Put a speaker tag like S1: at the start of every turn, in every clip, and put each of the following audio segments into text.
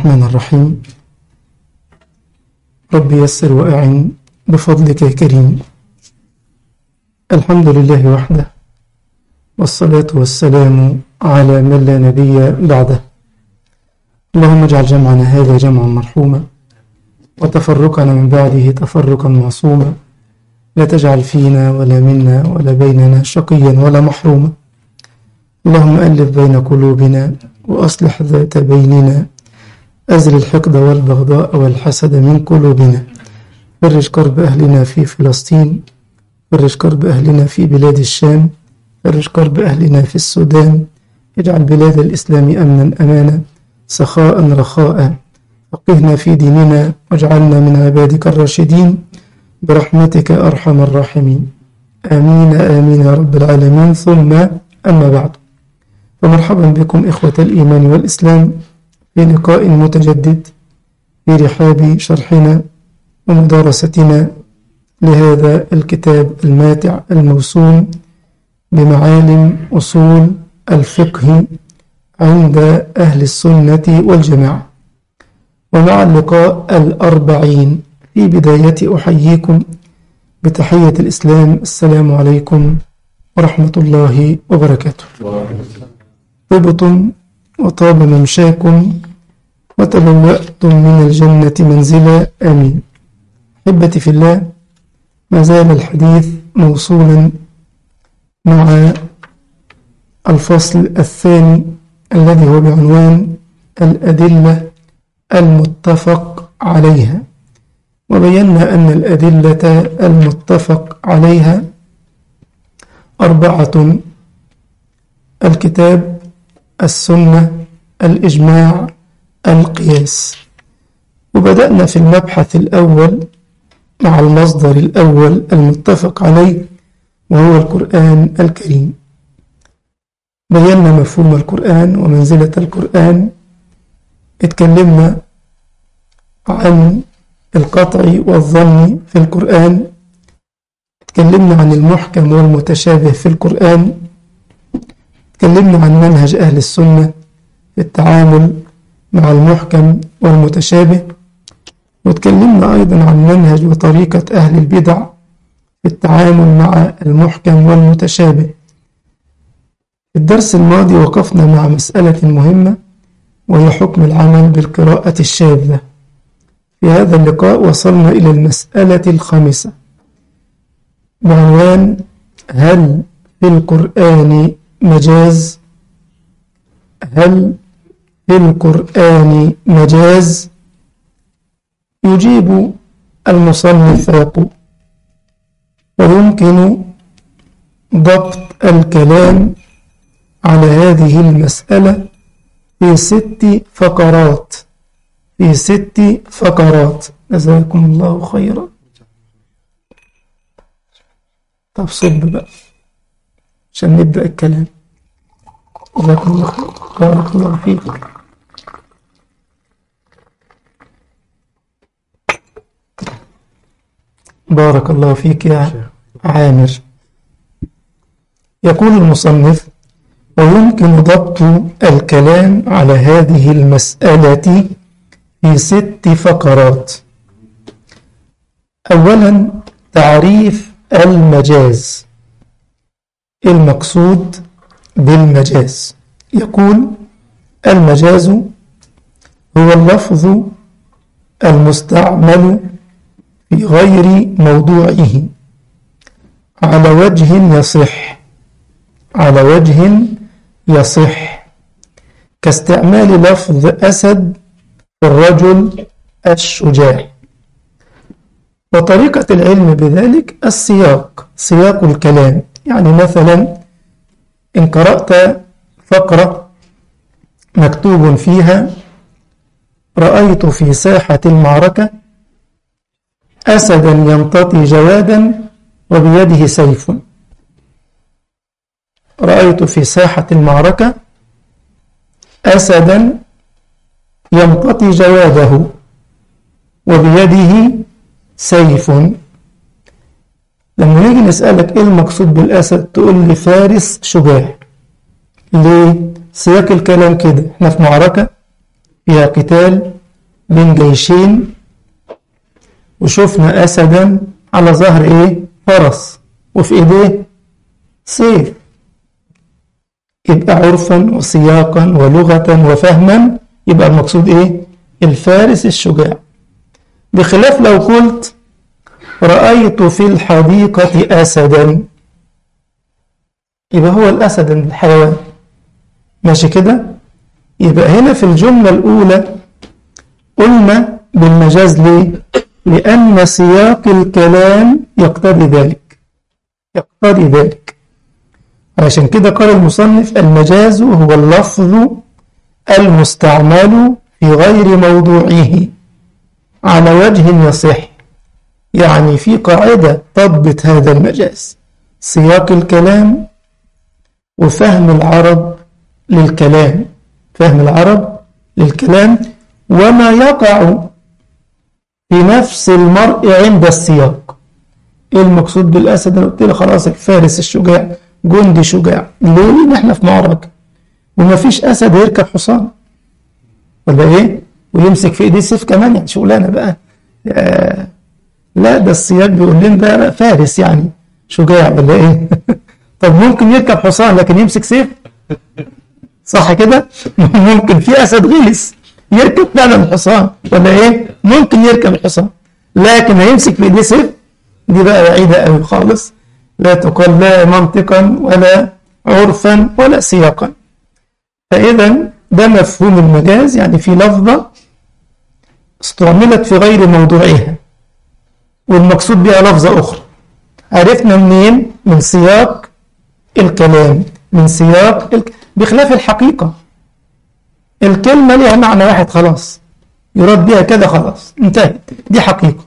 S1: الرحمن الرحيم رب يسر وأعن بفضلك يا كريم الحمد لله وحده والصلاة والسلام على من لا نبي بعده اللهم اجعل جمعنا هذا جمعا مرحوما وتفرقنا من بعده تفرقا معصوما لا تجعل فينا ولا منا ولا بيننا شقيا ولا محروما اللهم ألف بين قلوبنا وأصلح ذات بيننا أزل الحقد والبغضاء والحسد من قلوبنا فرج كرب أهلنا في فلسطين فرج كرب أهلنا في بلاد الشام فرج كرب أهلنا في السودان اجعل بلاد الإسلام أمنا أمانا سخاء رخاء فقهنا في ديننا واجعلنا من عبادك الراشدين برحمتك أرحم الراحمين آمين آمين يا رب العالمين ثم أما بعد فمرحبا بكم إخوة الإيمان والإسلام في لقاء متجدد في رحاب شرحنا ومدارستنا لهذا الكتاب الماتع الموسوم بمعالم أصول الفقه عند أهل السنة والجماعة ومع اللقاء الأربعين في بداية أحييكم بتحية الإسلام السلام عليكم ورحمة الله وبركاته طبتم وطاب ممشاكم وتبوأتم من الجنة منزلا آمين أحبتي في الله ما زال الحديث موصولا مع الفصل الثاني الذي هو بعنوان الأدلة المتفق عليها وبينا أن الأدلة المتفق عليها أربعة الكتاب السنة الإجماع القياس وبدأنا في المبحث الأول مع المصدر الأول المتفق عليه وهو القرآن الكريم بينا مفهوم القرآن ومنزلة القرآن اتكلمنا عن القطع والظن في القرآن اتكلمنا عن المحكم والمتشابه في القرآن اتكلمنا عن منهج أهل السنة في التعامل مع المحكم والمتشابه واتكلمنا أيضا عن منهج وطريقة أهل البدع في التعامل مع المحكم والمتشابه في الدرس الماضي وقفنا مع مسألة مهمة وهي حكم العمل بالقراءة الشاذة في هذا اللقاء وصلنا إلى المسألة الخامسة بعنوان هل في القرآن مجاز هل في القرآن مجاز يجيب المصنف فيقول ويمكن ضبط الكلام على هذه المسألة في ست فقرات في ست فقرات جزاكم الله خيرا طب صب بقى عشان نبدأ الكلام جزاكم الله خير بارك الله فيك بارك الله فيك يا عامر يقول المصنف ويمكن ضبط الكلام على هذه المسألة في ست فقرات أولا تعريف المجاز المقصود بالمجاز يقول المجاز هو اللفظ المستعمل في غير موضوعه على وجه يصح على وجه يصح كاستعمال لفظ أسد في الرجل الشجاع وطريقة العلم بذلك السياق سياق الكلام يعني مثلا إن قرأت فقرة مكتوب فيها رأيت في ساحة المعركة أسدا يمتطي جوادا وبيده سيف رأيت في ساحة المعركة أسدا يمتطي جواده وبيده سيف لما نيجي نسألك إيه المقصود بالأسد تقول لي فارس شجاع ليه؟ سياق الكلام كده احنا في معركة فيها قتال بين جيشين وشفنا أسدا على ظهر إيه فرس وفي إيديه سيف يبقى عرفا وسياقا ولغة وفهما يبقى المقصود إيه الفارس الشجاع بخلاف لو قلت رأيت في الحديقة أسدا يبقى هو الأسد الحيوان ماشي كده يبقى هنا في الجملة الأولى قلنا بالمجاز ليه لأن سياق الكلام يقتضي ذلك يقتضي ذلك عشان كده قال المصنف المجاز هو اللفظ المستعمل في غير موضوعه على وجه يصح يعني في قاعدة تضبط هذا المجاز سياق الكلام وفهم العرب للكلام فهم العرب للكلام وما يقع في نفس المرء عند السياق ايه المقصود بالاسد انا قلت له خلاص الفارس الشجاع جندي شجاع ليه لان احنا في معركه ومفيش اسد يركب حصان ولا ايه ويمسك في ايديه سيف كمان يعني شغلانه بقى آه لا ده السياق بيقول لنا ده فارس يعني شجاع ولا ايه طب ممكن يركب حصان لكن يمسك سيف صح كده ممكن في اسد غلس يركب فعلا الحصان ولا ايه ممكن يركب الحصان لكن هيمسك في ايديه سيف دي بقى بعيده قوي خالص لا تقال لا منطقا ولا عرفا ولا سياقا فاذا ده مفهوم المجاز يعني في لفظه استعملت في غير موضوعها والمقصود بها لفظه اخرى عرفنا منين من سياق الكلام من سياق الك... بخلاف الحقيقة الكلمة لها معنى واحد خلاص يراد بها كده خلاص انتهت دي حقيقة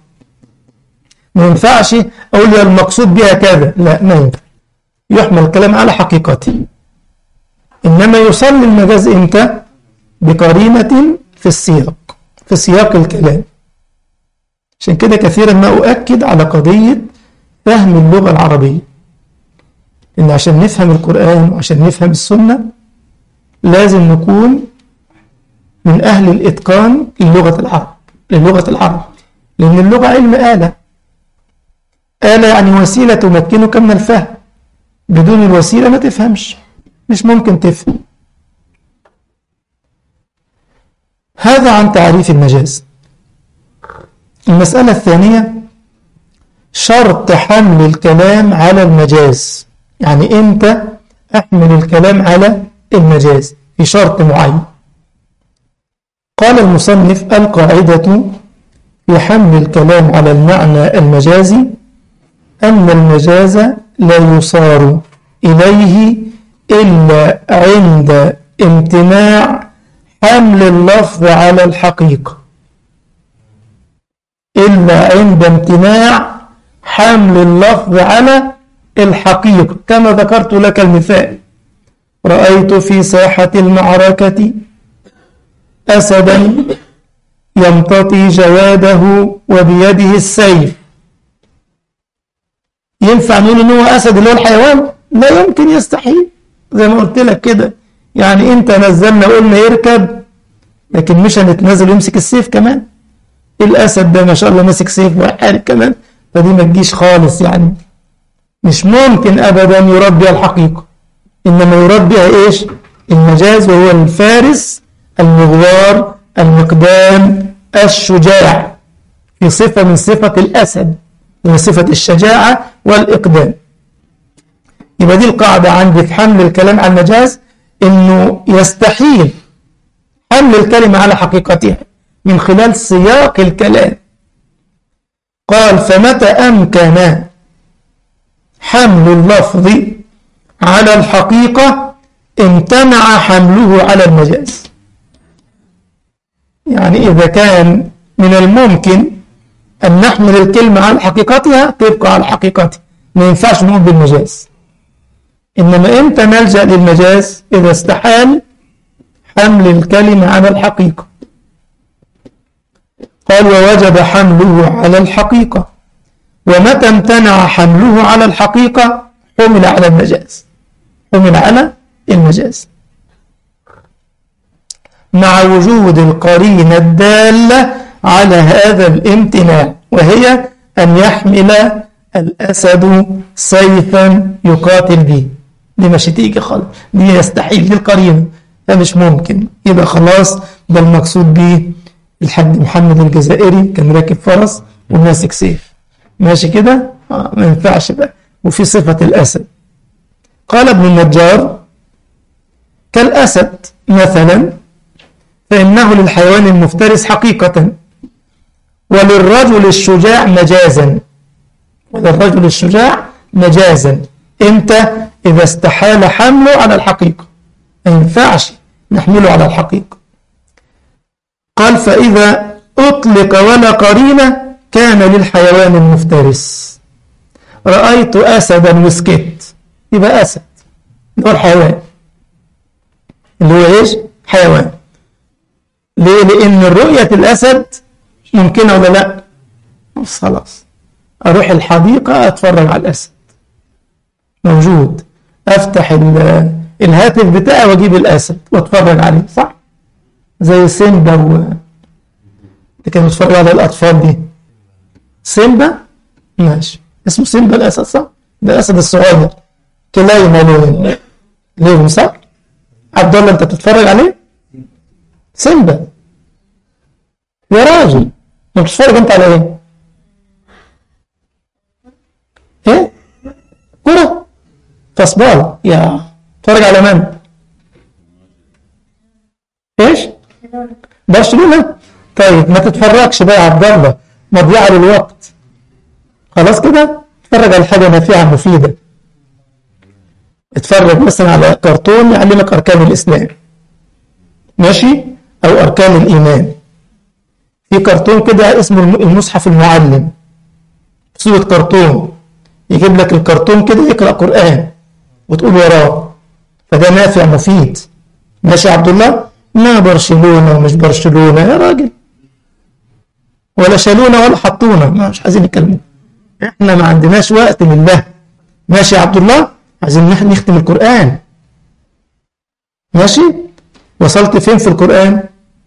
S1: ما ينفعش أقول يا المقصود بها كذا لا ما ينفع يحمل الكلام على حقيقته إنما يصلي المجاز إمتى بقرينة في السياق في سياق الكلام عشان كده كثيرا ما أؤكد على قضية فهم اللغة العربية إن عشان نفهم القرآن وعشان نفهم السنة لازم نكون من أهل الإتقان للغة العرب للغة العرب لأن اللغة علم آلة آلة يعني وسيلة تمكنك من الفهم بدون الوسيلة ما تفهمش مش ممكن تفهم هذا عن تعريف المجاز المسألة الثانية شرط حمل الكلام على المجاز يعني امتى احمل الكلام على المجاز في شرط معين قال المصنف القاعدة في حمل الكلام على المعنى المجازي أن المجاز لا يصار إليه إلا عند امتناع حمل اللفظ على الحقيقة إلا عند امتناع حمل اللفظ على الحقيقة كما ذكرت لك المثال رأيت في ساحة المعركة أسدا يمتطي جواده وبيده السيف ينفع نقول ان هو اسد اللي هو الحيوان لا يمكن يستحيل زي ما قلت لك كده يعني انت نزلنا قلنا يركب لكن مش هنتنزل ويمسك السيف كمان الاسد ده ما شاء الله ماسك سيف وحارب كمان فدي ما تجيش خالص يعني مش ممكن ابدا يراد بها الحقيقه انما يراد بها ايش المجاز وهو الفارس المغوار المقدام الشجاع في صفه من صفه الاسد وهي صفه الشجاعه والاقدام يبقى دي القاعده عندي في حمل الكلام على المجاز انه يستحيل حمل الكلمه على حقيقتها من خلال سياق الكلام قال فمتى امكن حمل اللفظ على الحقيقة امتنع حمله على المجاز يعني إذا كان من الممكن أن نحمل الكلمة على حقيقتها تبقى على حقيقتها ما ينفعش نقول بالمجاز إنما إمتى نلجأ للمجاز إذا استحال حمل الكلمة على الحقيقة قال ووجب حمله على الحقيقة ومتى امتنع حمله على الحقيقة حمل على المجاز حمل على المجاز مع وجود القرينة الدالة على هذا الامتناع وهي أن يحمل الأسد سيفا يقاتل به دي مش هتيجي خالص دي يستحيل دي القرينة ده مش ممكن يبقى خلاص ده المقصود به الحاج محمد الجزائري كان راكب فرس وماسك سيف ماشي كده آه ما ينفعش بقى وفي صفة الأسد قال ابن النجار كالأسد مثلا فإنه للحيوان المفترس حقيقة وللرجل الشجاع مجازا وللرجل الشجاع مجازا امتى إذا استحال حمله على الحقيقة ما ينفعش نحمله على الحقيقة قال فإذا أطلق ولا قرينة كان للحيوان المفترس رأيت أسدا وسكت يبقى أسد اللي هو الحيوان اللي هو إيش حيوان ليه لأن رؤية الأسد ممكنة ولا لا بس خلاص أروح الحديقة أتفرج على الأسد موجود أفتح الهاتف بتاعي وأجيب الأسد وأتفرج عليه صح زي سيمبا و اللي كانوا بيتفرجوا على الأطفال دي سيمبا ماشي اسمه سيمبا الأسد صح ده الأسد الصغير كلاهما لون ليهم صح عبد الله أنت بتتفرج عليه سيمبا يا راجل ما بتتفرج أنت على إيه إيه كرة فصبال يا تتفرج على من ايش برشلونة طيب ما تتفرجش بقى يا عبد الله مضيعة للوقت خلاص كده اتفرج على حاجة نافعة مفيدة اتفرج مثلا على كرتون يعلمك أركان الإسلام ماشي أو أركان الإيمان في كرتون كده اسمه المصحف المعلم صورة كرتون يجيب لك الكرتون كده يقرأ قرآن وتقول وراه فده نافع مفيد ماشي يا عبد الله ما برشلونة ومش برشلونة يا راجل ولا شالونا ولا حطونا ما مش عايزين نتكلم احنا ما عندناش وقت لله ماشي يا عبد الله عايزين نحن نختم القرآن ماشي وصلت فين في القرآن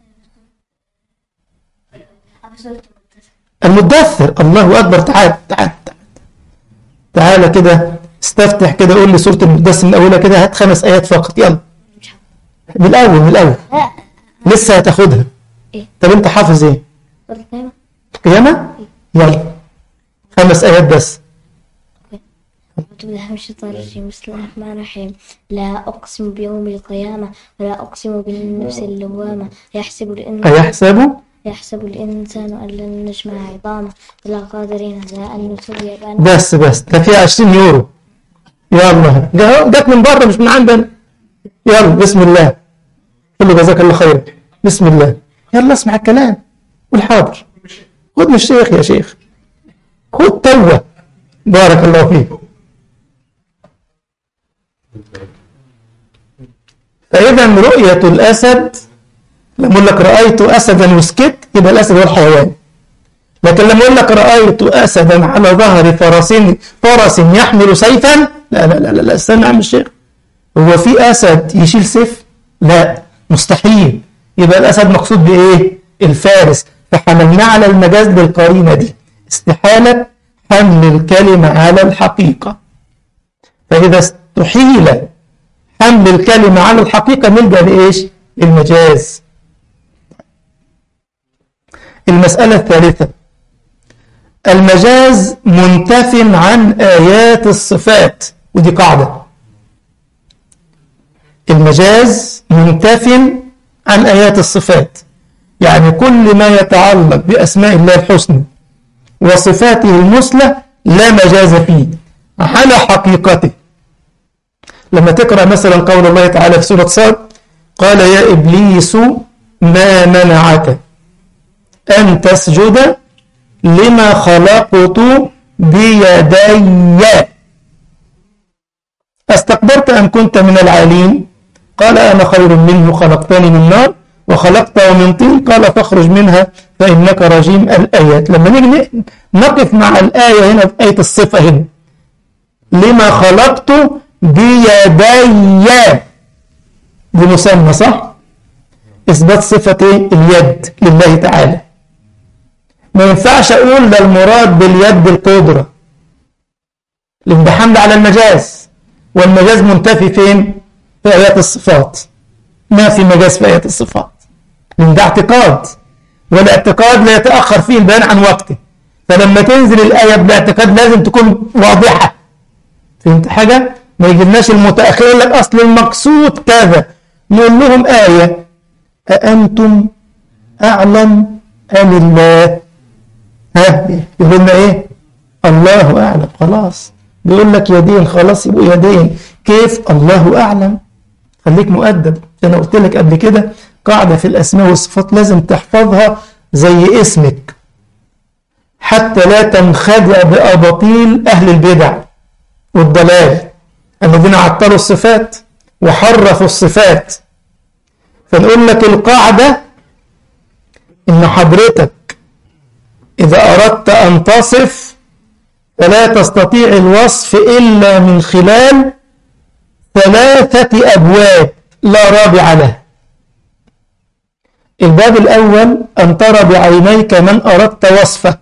S1: المدثر الله أكبر تعال تعال تعال تعال كده استفتح كده قول لي سورة المدثر من أولها كده هات خمس آيات فقط يلا من الأول من الأول
S2: لا
S1: لسه هتاخدها
S2: إيه؟
S1: طب أنت حافظ إيه؟
S2: قلت نايمة
S1: القيامة؟ يلا خمس آيات بس
S2: أعوذ بالله من الشيطان الرجيم بسم الله الرحمن الرحيم لا أقسم بيوم القيامة ولا أقسم بالنفس اللوامة يحسب الإنسان
S1: أيحسب
S2: يحسب الإنسان أن لن نجمع عظامه ولا قادرين على أن نسوي بنانه
S1: بس بس ده فيها 20 يورو يلا جا- جت من بره مش من عندنا يلا بسم الله قل له جزاك الله خير بسم الله يلا اسمع الكلام قول حاضر خد من الشيخ يا شيخ خد توه بارك الله فيك فإذا رؤية الأسد لما أقول لك رأيت أسدا وسكت يبقى الأسد هو الحيوان لكن لما أقول لك رأيت أسدا على ظهر فرس فرس يحمل سيفا لا لا لا لا, لا استنى يا عم الشيخ هو في أسد يشيل سيف؟ لا مستحيل يبقى الأسد مقصود بإيه؟ الفارس فحملناه على المجاز بالقرينة دي استحالة حمل الكلمة على الحقيقة فإذا استحيل حمل الكلمة على الحقيقة نلجأ لإيش؟ المجاز المسألة الثالثة المجاز منتف عن آيات الصفات ودي قاعدة المجاز منتف عن آيات الصفات يعني كل ما يتعلق بأسماء الله الحسنى وصفاته المثلى لا مجاز فيه على حقيقته لما تقرأ مثلا قول الله تعالى في سورة صاد قال يا إبليس ما منعك أن تسجد لما خلقت بيدي استكبرت أم كنت من العالين قال أنا خير منه خلقتني من نار وخلقته من طين قال فاخرج منها فإنك رجيم الآيات لما نيجي نقف مع الآية هنا في آية الصفة هنا لما خلقت بيدي بمسمى صح إثبات صفة إيه؟ اليد لله تعالى ما ينفعش أقول ده المراد باليد القدرة لأن ده حمل على المجاز والمجاز منتفي فين؟ في آيات الصفات ما في مجاز في آيات الصفات لأن ده اعتقاد والاعتقاد لا يتأخر فيه البيان عن وقته فلما تنزل الآية بالاعتقاد لازم تكون واضحة فهمت حاجة؟ ما يجيبناش المتأخر يقول لك أصل المقصود كذا نقول لهم آية أأنتم أعلم أم الله ها يقول لنا إيه الله أعلم خلاص بيقول لك يدين خلاص يبقوا يدين كيف الله أعلم خليك مؤدب أنا قلت لك قبل كده قاعدة في الأسماء والصفات لازم تحفظها زي اسمك حتى لا تنخدع بأباطيل أهل البدع والضلال الذين عطلوا الصفات وحرفوا الصفات فنقول لك القاعدة إن حضرتك إذا أردت أن تصف فلا تستطيع الوصف إلا من خلال ثلاثة أبواب لا رابع له الباب الأول أن ترى بعينيك من أردت وصفه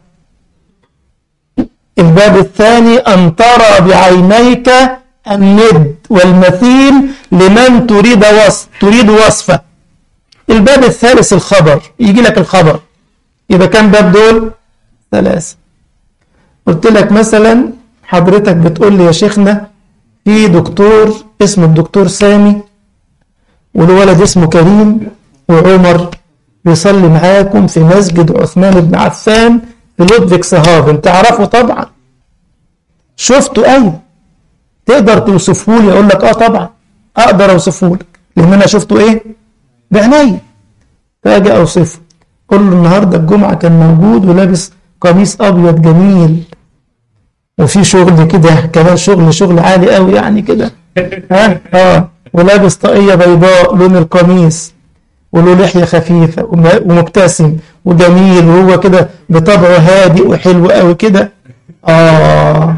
S1: الباب الثاني أن ترى بعينيك الند والمثيل لمن تريد وصف تريد وصفه الباب الثالث الخبر يجي لك الخبر يبقى كم باب دول ثلاثة قلت لك مثلا حضرتك بتقول لي يا شيخنا في دكتور اسمه الدكتور سامي والولد اسمه كريم وعمر بيصلي معاكم في مسجد عثمان بن عفان في لودفيكس هافن تعرفه طبعا شفته ايوه تقدر توصفه لي اقول لك اه طبعا اقدر اوصفه لك لان انا شفته ايه بعيني فاجي اوصفه قول له النهارده الجمعه كان موجود ولابس قميص ابيض جميل وفي شغل كده كمان شغل شغل عالي قوي يعني كده ها اه ولابس طاقيه بيضاء لون القميص وله لحيه خفيفه ومبتسم وجميل وهو كده بطبعه هادئ وحلو قوي كده اه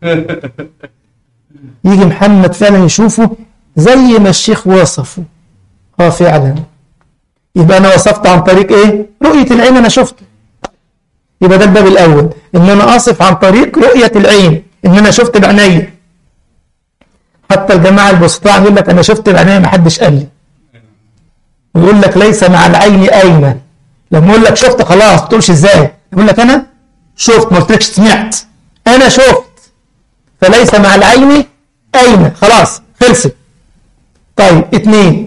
S1: يجي محمد فعلا يشوفه زي ما الشيخ وصفه اه فعلا يبقى انا وصفت عن طريق ايه رؤيه العين انا شفته يبقى ده الباب الاول ان انا اصف عن طريق رؤيه العين ان انا شفت بعيني حتى الجماعه البسطاء يقول لك انا شفت بعيني ما حدش قال لي ويقول لك ليس مع العين اين لما اقول لك شفت خلاص ما تقولش ازاي يقول لك انا شفت ما قلتلكش سمعت انا شفت فليس مع العين اين خلاص خلصت طيب اثنين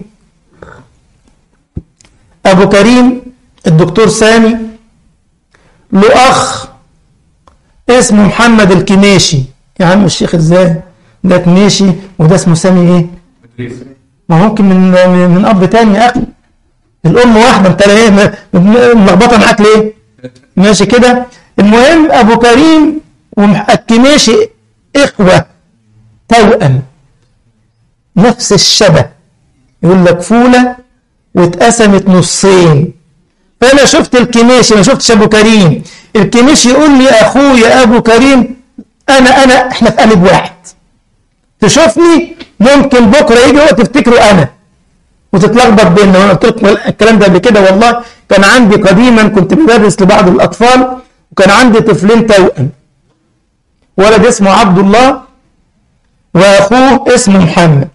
S1: ابو كريم الدكتور سامي له اخ اسمه محمد الكميشي يا عم الشيخ ازاي ده كميشي وده اسمه سامي ايه ما ممكن من من, من اب تاني يا اخي الام واحده انت ايه ملخبطه معاك ليه ماشي كده المهم ابو كريم والكميشي اخوه توأم نفس الشبه يقول لك فوله واتقسمت نصين فانا شفت الكميشي ما شفتش ابو كريم الكميشي يقول لي اخويا ابو كريم انا انا احنا في قلب واحد تشوفني ممكن بكره يجي وقت تفتكره انا وتتلخبط بيننا وانا قلت لكم الكلام ده قبل كده والله كان عندي قديما كنت بدرس لبعض الاطفال وكان عندي طفلين توأم ولد اسمه عبد الله واخوه اسمه محمد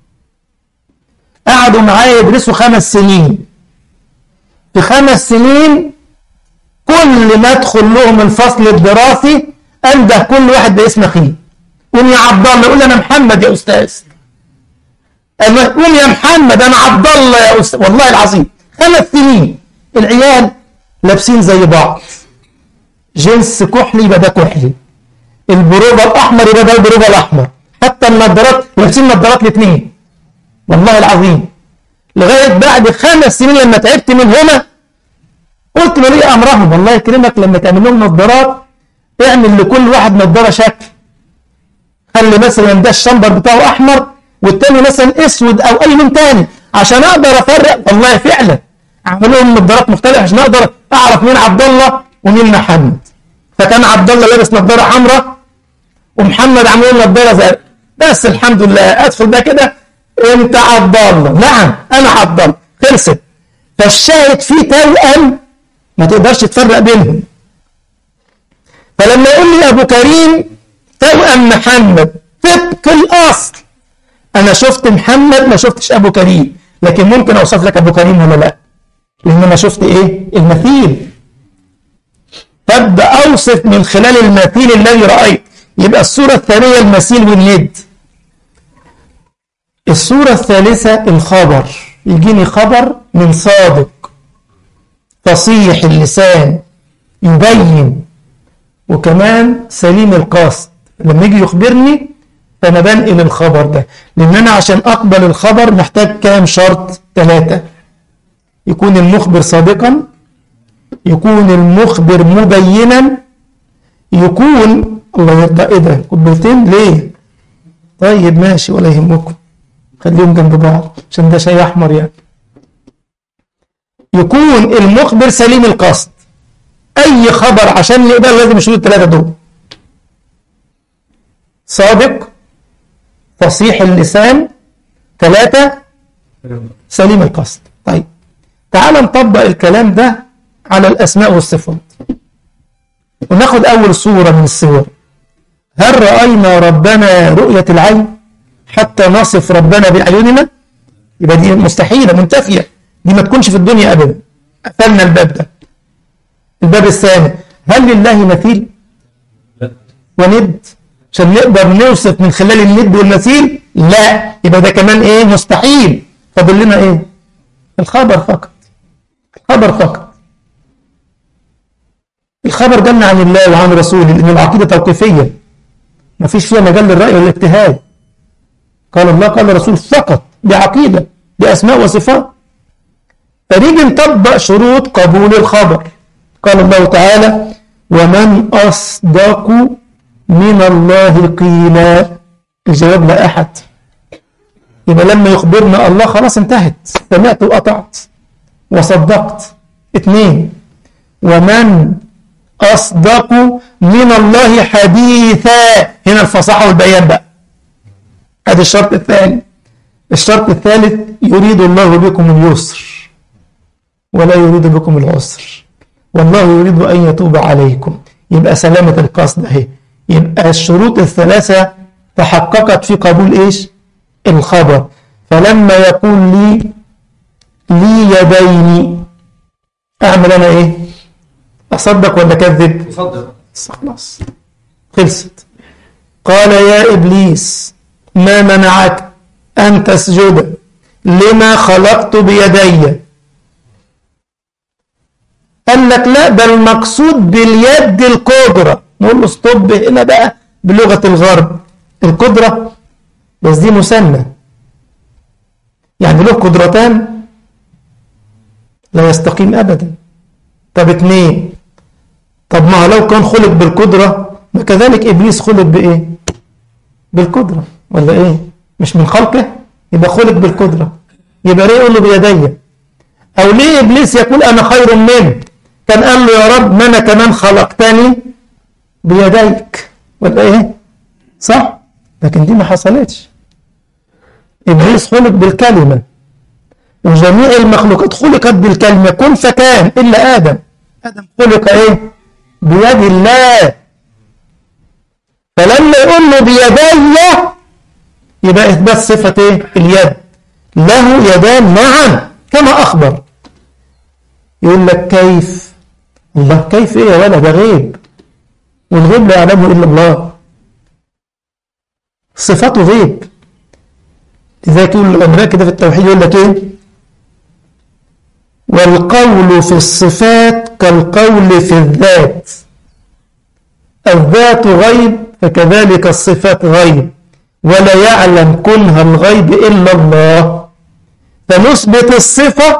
S1: قعدوا معايا يدرسوا خمس سنين في خمس سنين كل ما ادخل لهم الفصل الدراسي انده كل واحد باسم اخيه قوم يا عبد الله يقول انا محمد يا استاذ قوم يا محمد انا عبد الله يا استاذ والله العظيم خمس سنين العيال لابسين زي بعض جنس كحلي يبقى ده كحلي البروبه الاحمر يبقى ده البروبه الاحمر حتى النظارات لابسين نظارات الاثنين والله العظيم لغايه بعد خمس سنين لما تعبت منهما قلت ولي امرهم والله يكرمك لما تعمل لهم نظارات اعمل لكل واحد نظاره شكل خلي مثلا ده الشمبر بتاعه احمر والتاني مثلا اسود او اي لون تاني عشان اقدر افرق والله فعلا اعمل لهم نظارات مختلفه عشان اقدر اعرف مين عبد الله ومين محمد فكان عبد الله لابس نظاره حمراء ومحمد عامل له نظاره زرقاء بس الحمد لله ادخل ده كده انت عبد الله نعم انا عبد الله خلصت فالشاهد فيه توأم ما تقدرش تفرق بينهم فلما يقول لي أبو كريم توأم محمد طبق الأصل أنا شفت محمد ما شفتش أبو كريم لكن ممكن أوصف لك أبو كريم ولا لا لأن أنا شفت إيه المثيل فابدأ أوصف من خلال المثيل الذي رأيت يبقى الصورة الثانية المثيل والند الصورة الثالثة الخبر يجيني خبر من صادق فصيح اللسان يبين وكمان سليم القصد لما يجي يخبرني فأنا بنقل الخبر ده لأن أنا عشان أقبل الخبر محتاج كام شرط ثلاثة يكون المخبر صادقا يكون المخبر مبينا يكون الله يرضى ايه ده قبلتين ليه طيب ماشي ولا يهمكم خليهم جنب بعض عشان ده شاي احمر يعني يكون المخبر سليم القصد اي خبر عشان نقبل لازم يشيل الثلاثه دول صادق فصيح اللسان ثلاثه سليم القصد طيب تعال نطبق الكلام ده على الاسماء والصفات وناخد اول صوره من الصور هل راينا ربنا رؤيه العين حتى نصف ربنا باعيننا يبقى دي مستحيله منتفيه دي ما تكونش في الدنيا ابدا قفلنا الباب ده الباب الثاني هل لله مثيل وند عشان نقدر نوصف من خلال الند والمثيل لا يبقى ده كمان ايه مستحيل فاضل لنا ايه الخبر فقط الخبر فقط الخبر جالنا عن الله وعن رسوله لان العقيده توقيفيه ما فيش فيها مجال للراي والاجتهاد قال الله قال الرسول فقط بعقيده باسماء وصفات فنيجي نطبق شروط قبول الخبر قال الله تعالى ومن أصدق من الله قيلا الجواب لا أحد يبقى لما يخبرنا الله خلاص انتهت سمعت وقطعت وصدقت اثنين ومن أصدق من الله حديثا هنا الفصاحة والبيان بقى هذا الشرط الثاني الشرط الثالث يريد الله بكم اليسر ولا يريد بكم العسر والله يريد أن يتوب عليكم يبقى سلامة القصد اهي يبقى الشروط الثلاثة تحققت في قبول إيش الخبر فلما يقول لي لي يدين أعمل أنا إيه أصدق ولا كذب
S3: تصدق
S1: خلاص خلصت قال يا إبليس ما منعك أن تسجد لما خلقت بيدي قال لك لا ده المقصود باليد القدرة نقول له ستوب هنا بقى بلغة الغرب القدرة بس دي مثنى يعني له قدرتان لا يستقيم أبدا طب اتنين طب ما هو لو كان خلق بالقدرة ما كذلك إبليس خلق بإيه بالقدرة ولا إيه مش من خلقه يبقى خلق بالقدرة يبقى ليه يقول له بيدي أو ليه إبليس يقول أنا خير منه كان قال له يا رب ما أنا كمان خلقتني بيديك ولا إيه صح لكن دي ما حصلتش إبليس خلق بالكلمة وجميع المخلوقات خلقت بالكلمة كن فكان إلا آدم آدم خلق إيه بيد الله فلما يقول له بيدي يبقى إثبات صفة إيه اليد له يدان معا كما أخبر يقول لك كيف الله كيف إيه يا ولد ده غيب والغيب لا يعلمه إلا الله صفاته غيب لذلك يقول العلماء كده في التوحيد يقول لك إيه والقول في الصفات كالقول في الذات الذات غيب فكذلك الصفات غيب ولا يعلم كنها الغيب إلا الله فنثبت الصفة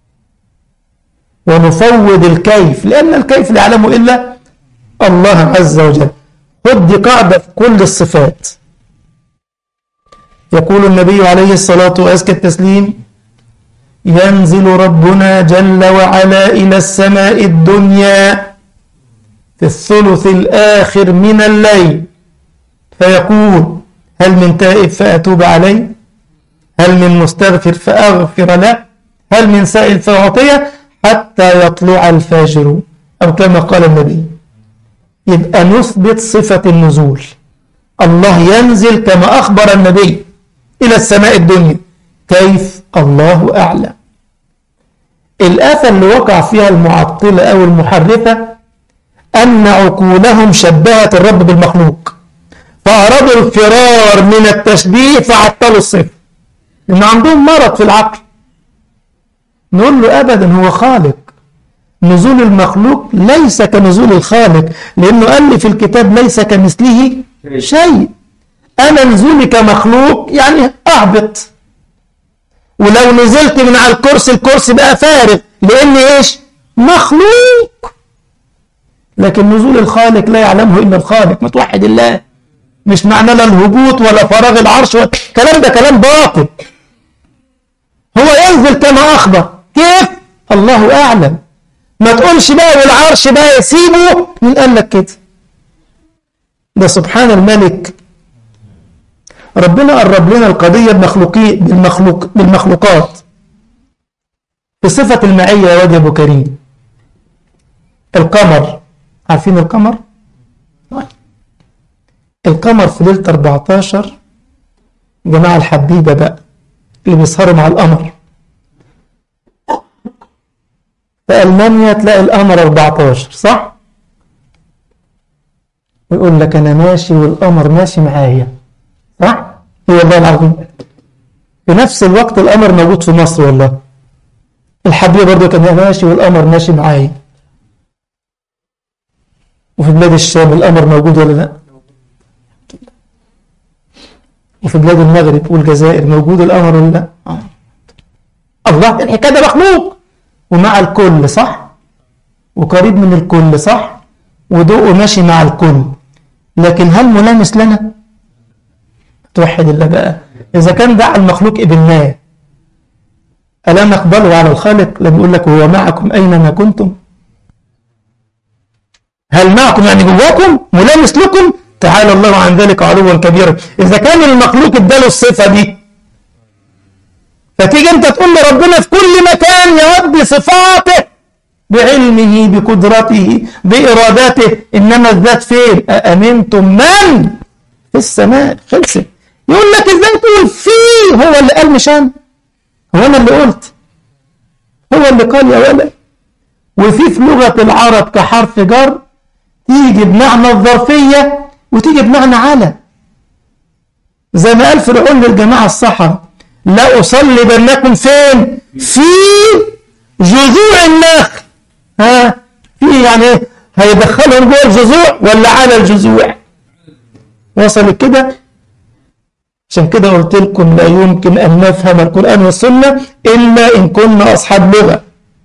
S1: ونفوض الكيف لأن الكيف لا يعلمه إلا الله عز وجل خد دي قاعدة في كل الصفات يقول النبي عليه الصلاة وأزكى التسليم ينزل ربنا جل وعلا إلى السماء الدنيا في الثلث الآخر من الليل فيقول هل من تائب فأتوب عليه هل من مستغفر فأغفر له هل من سائل فأعطيه حتى يطلع الفجر أو كما قال النبي يبقى نثبت صفة النزول الله ينزل كما أخبر النبي إلى السماء الدنيا كيف الله أعلم الآفة اللي وقع فيها المعطلة أو المحرفة أن عقولهم شبهت الرب بالمخلوق فأرادوا الفرار من التشبيه فعطلوا الصفة لأن عندهم مرض في العقل نقول له أبدا هو خالق نزول المخلوق ليس كنزول الخالق لأنه قال لي في الكتاب ليس كمثله شيء أنا نزولي كمخلوق يعني أهبط ولو نزلت من على الكرسي الكرسي بقى فارغ لأني إيش مخلوق لكن نزول الخالق لا يعلمه إلا الخالق متوحد الله مش معنى لا الهبوط ولا فراغ العرش الكلام ده كلام باطل هو ينزل كما أخبر كيف الله أعلم ما تقولش بقى والعرش بقى يسيبه مين قال لك كده ده سبحان الملك ربنا قرب لنا القضية بمخلوقي بالمخلوق بالمخلوقات بصفة المعية يا واد يا أبو كريم القمر عارفين القمر؟ القمر في ليلة 14 جماعة الحبيبة بقى اللي بيسهروا مع القمر في ألمانيا تلاقي القمر 14 صح؟ ويقول لك أنا ماشي والقمر ماشي معايا صح؟ هو والله العظيم في نفس الوقت القمر موجود في مصر والله الحبيبة برضه كان ماشي والقمر ماشي معايا وفي بلاد الشام القمر موجود ولا لا؟ وفي بلاد المغرب والجزائر موجود القمر ولا لا؟ آه. الله الحكايه ده مخلوق ومع الكل صح؟ وقريب من الكل صح؟ وضوءه ماشي مع الكل لكن هل ملامس لنا؟ توحد الله بقى إذا كان دعا المخلوق ابناه ألا نقبله على الخالق لما يقول لك وهو معكم أينما كنتم هل معكم يعني جواكم ملامس لكم تعالى الله عن ذلك علوا كبيرا إذا كان المخلوق اداله الصفة دي فتيجي أنت تقول لربنا في كل مكان يا رب صفاته بعلمه بقدرته بإرادته إنما الذات فين أأمنتم من في السماء خلصت يقول لك ازاي تقول فيه هو اللي قال مش انا هو انا اللي قلت هو اللي قال يا ولد وفي في لغة العرب كحرف جر تيجي بمعنى الظرفية وتيجي بمعنى على زي ما قال فرعون للجماعة الصحراء لا أصلبنكم فين في جذوع النخل ها في يعني ايه هيدخلهم جوه الجذوع ولا على الجذوع وصلت كده عشان كده قلت لكم لا يمكن أن نفهم القرآن والسنة إلا إن كنا أصحاب لغة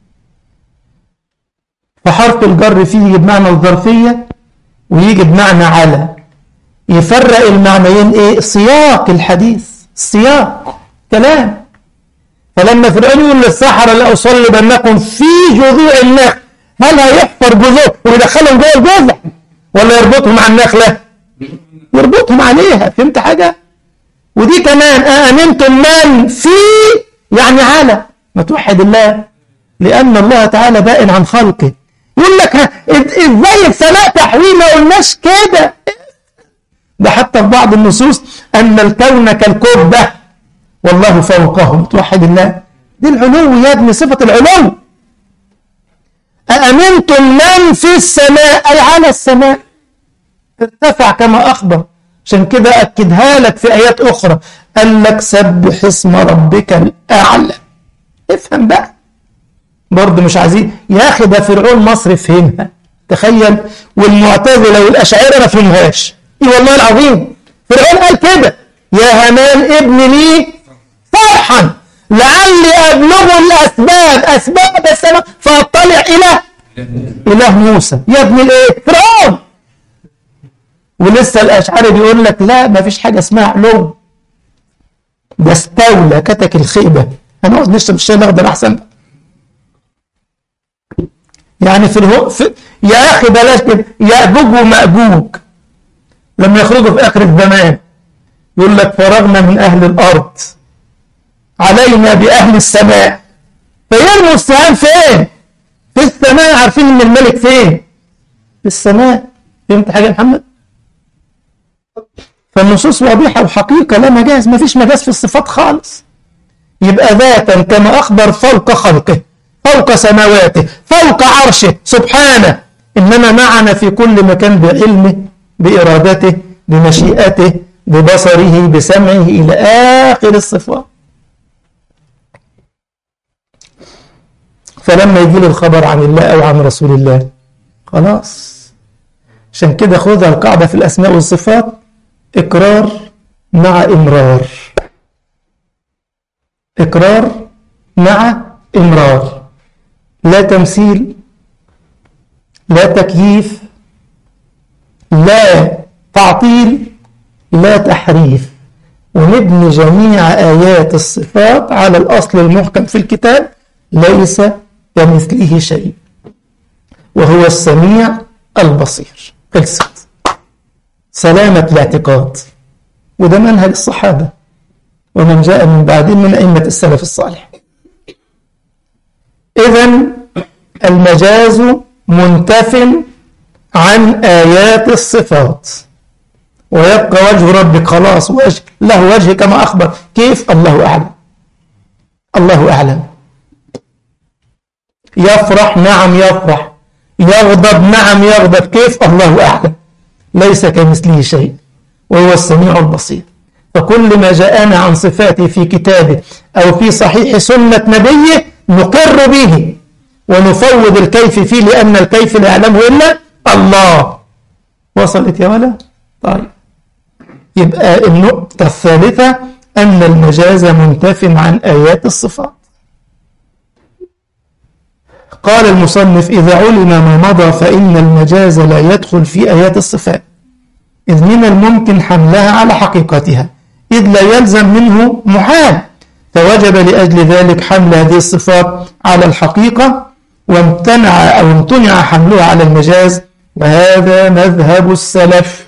S1: فحرف الجر فيه يجي بمعنى الظرفية ويجي بمعنى على يفرق المعنيين إيه سياق الحديث سياق كلام فلما فرعون يقول للسحرة لا أصلبنكم في جذوع النخل هل هيحفر جذوع ويدخلهم جوه الجذع ولا يربطهم على النخلة يربطهم عليها فهمت حاجة ودي كمان آمنتم من في يعني على ما توحد الله لأن الله تعالى بائن عن خلقه يقول لك ازاي السماء تحويه ما قلناش كده ده حتى في بعض النصوص أن الكون كالكبة والله فوقهم توحد الله دي العلو يا ابني صفة العلو أأمنتم من في السماء أي على السماء ارتفع كما أخبر عشان كده أكدها لك في آيات أخرى قال لك سبح اسم ربك الأعلى افهم بقى برضه مش عايزين يا أخي ده فرعون مصر فهمها تخيل والمعتزلة والأشاعرة ما فهمهاش إيه والله العظيم فرعون قال كده يا همان ابن لي فرحا لعلي أبلغ الأسباب أسباب السماء فأطلع إلى إله موسى يا ابن الإيه فرعون ولسه الأشعري بيقول لك لا ما فيش حاجة اسمها علو ده استولى كتك الخيبة هنقعد نشرب الشاي الأخضر أحسن يعني في, الهو في يا أخي بلاش كده يأجوج ومأجوج لما يخرجوا في آخر الزمان يقول لك فرغنا من أهل الأرض علينا بأهل السماء فيرموا السهام فين؟ في السماء عارفين ان الملك فين؟ في السماء فهمت حاجه يا محمد؟ فالنصوص واضحه وحقيقه لا مجاز ما فيش مجاز في الصفات خالص يبقى ذاتا كما اخبر فوق خلقه فوق سماواته فوق عرشه سبحانه انما معنا في كل مكان بعلمه بارادته بمشيئته ببصره بسمعه الى اخر الصفات فلما يجي له الخبر عن الله او عن رسول الله خلاص عشان كده خذها القاعده في الاسماء والصفات اقرار مع امرار اقرار مع امرار لا تمثيل لا تكييف لا تعطيل لا تحريف ونبني جميع آيات الصفات على الأصل المحكم في الكتاب ليس كمثله شيء وهو السميع البصير خلصت سلامة الاعتقاد وده منهج الصحابة ومن جاء من بعدهم من أئمة السلف الصالح إذا المجاز منتف عن آيات الصفات ويبقى وجه ربك خلاص وجه له وجه كما أخبر كيف الله أعلم الله أعلم يفرح نعم يفرح يغضب نعم يغضب كيف الله أعلم ليس كمثله شيء وهو السميع البصير فكل ما جاءنا عن صفاته في كتابه أو في صحيح سنة نبيه نقر به ونفوض الكيف فيه لأن الكيف لا يعلمه إلا الله وصلت يا ولا طيب يبقى النقطة الثالثة أن المجاز منتف عن آيات الصفات قال المصنف إذا علم ما مضى فإن المجاز لا يدخل في آيات الصفات إذ من الممكن حملها على حقيقتها إذ لا يلزم منه محال فوجب لأجل ذلك حمل هذه الصفات على الحقيقة وامتنع أو امتنع حملها على المجاز وهذا مذهب السلف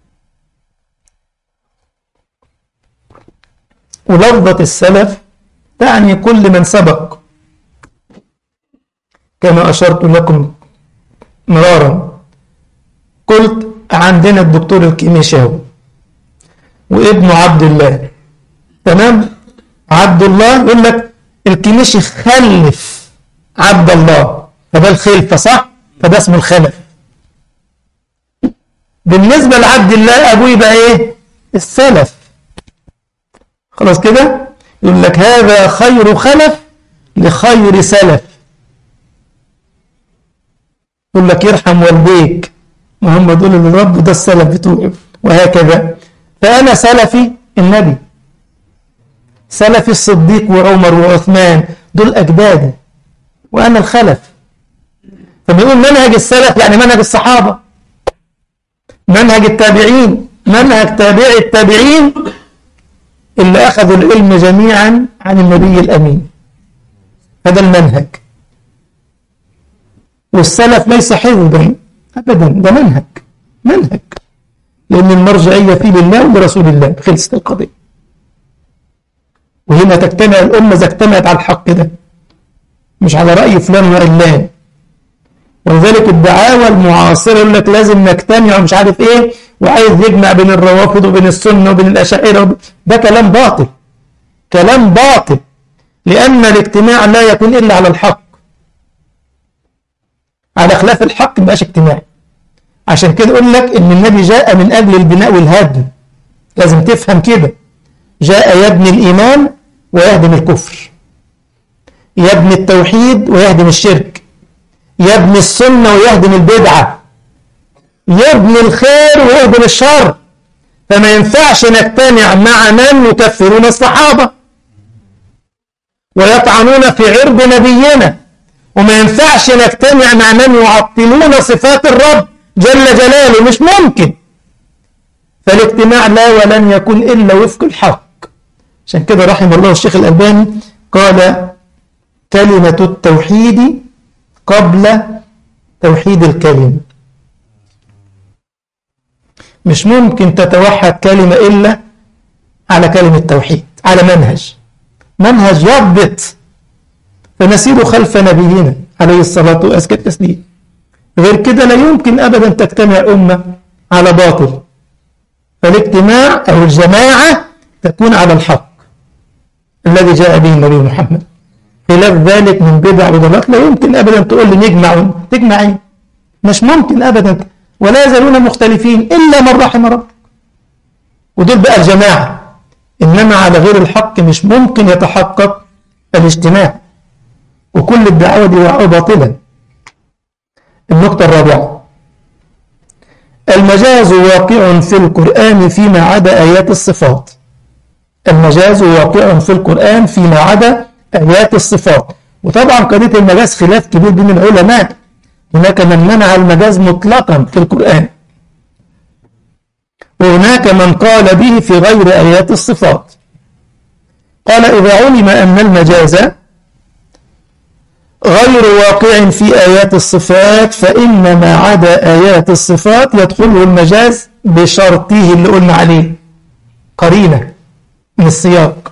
S1: ولفظة السلف تعني كل من سبق كما أشرت لكم مرارا قلت عندنا الدكتور الكيميشاوي وابنه عبد الله تمام عبد الله يقول لك الكيميشي خلف عبد الله فده الخلفة صح فده اسمه الخلف بالنسبة لعبد الله أبوه يبقى إيه السلف خلاص كده يقول لك هذا خير خلف لخير سلف يقول لك يرحم والديك ما هم دول اللي ربوا ده السلف بتوعه وهكذا فأنا سلفي النبي سلفي الصديق وعمر وعثمان دول أجدادي وأنا الخلف فبيقول منهج السلف يعني منهج الصحابة منهج التابعين منهج تابعي التابعين اللي أخذوا العلم جميعا عن النبي الأمين هذا المنهج والسلف ليس حفظا أبدا ده منهج منهج لأن المرجعية فيه لله ولرسول الله خلصت القضية وهنا تجتمع الأمة إذا اجتمعت على الحق ده مش على رأي فلان وعلان ولذلك الدعاوى المعاصرة يقول لك لازم نجتمع ومش عارف ايه وعايز يجمع بين الروافض وبين السنة وبين الأشاعرة وب... ده كلام باطل كلام باطل لأن الاجتماع لا يكون إلا على الحق على خلاف الحق مبقاش اجتماع عشان كده يقول لك ان النبي جاء من اجل البناء والهدم لازم تفهم كده جاء يبني الايمان ويهدم الكفر يبني التوحيد ويهدم الشرك يبني السنه ويهدم البدعه يبني الخير ويهدم الشر فما ينفعش نجتمع مع من يكفرون الصحابه ويطعنون في عرض نبينا وما ينفعش نجتمع مع من يعطلون صفات الرب جل جلاله مش ممكن فالاجتماع لا ولن يكون إلا وفق الحق عشان كده رحم الله الشيخ الألباني قال كلمة التوحيد قبل توحيد الكلمة مش ممكن تتوحد كلمة إلا على كلمة توحيد على منهج منهج يضبط فنسير خلف نبينا عليه الصلاة وأزكى التسليم غير كده لا يمكن أبدا تجتمع أمة على باطل فالاجتماع أو الجماعة تكون على الحق الذي جاء به النبي محمد خلاف ذلك من بدع وضلالات لا يمكن أبدا تقول لي نجمع تجمع ايه مش ممكن أبدا ولا يزالون مختلفين إلا من رحم ربك ودول بقى الجماعة إنما على غير الحق مش ممكن يتحقق الاجتماع وكل الدعوة دي دعوة باطلا النقطة الرابعة المجاز واقع في القرآن فيما عدا آيات الصفات المجاز واقع في القرآن فيما عدا آيات الصفات وطبعا قضية المجاز خلاف كبير بين العلماء هناك من منع المجاز مطلقا في القرآن وهناك من قال به في غير آيات الصفات قال إذا علم أن المجاز غير واقع في آيات الصفات فإن ما عدا آيات الصفات يدخله المجاز بشرطه اللي قلنا عليه قرينة من السياق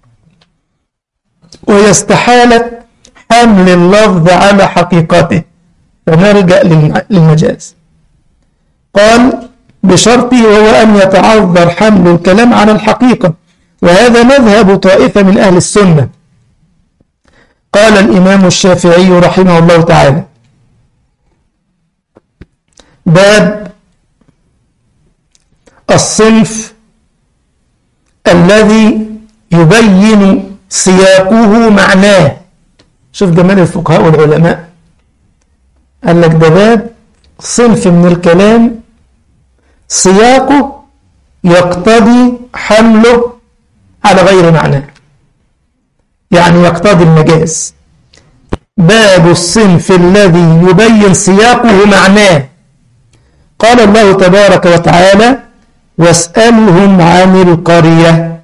S1: ويستحالة حمل اللفظ على حقيقته فنرجع للمجاز قال بشرطه وهو أن يتعذر حمل الكلام على الحقيقة وهذا مذهب طائفة من أهل السنة قال الإمام الشافعي رحمه الله تعالى باب الصنف الذي يبين سياقه معناه شوف جمال الفقهاء والعلماء قال لك ده باب صنف من الكلام سياقه يقتضي حمله على غير معناه يعني يقتضي المجاز باب الصنف الذي يبين سياقه معناه قال الله تبارك وتعالى واسألهم عن القرية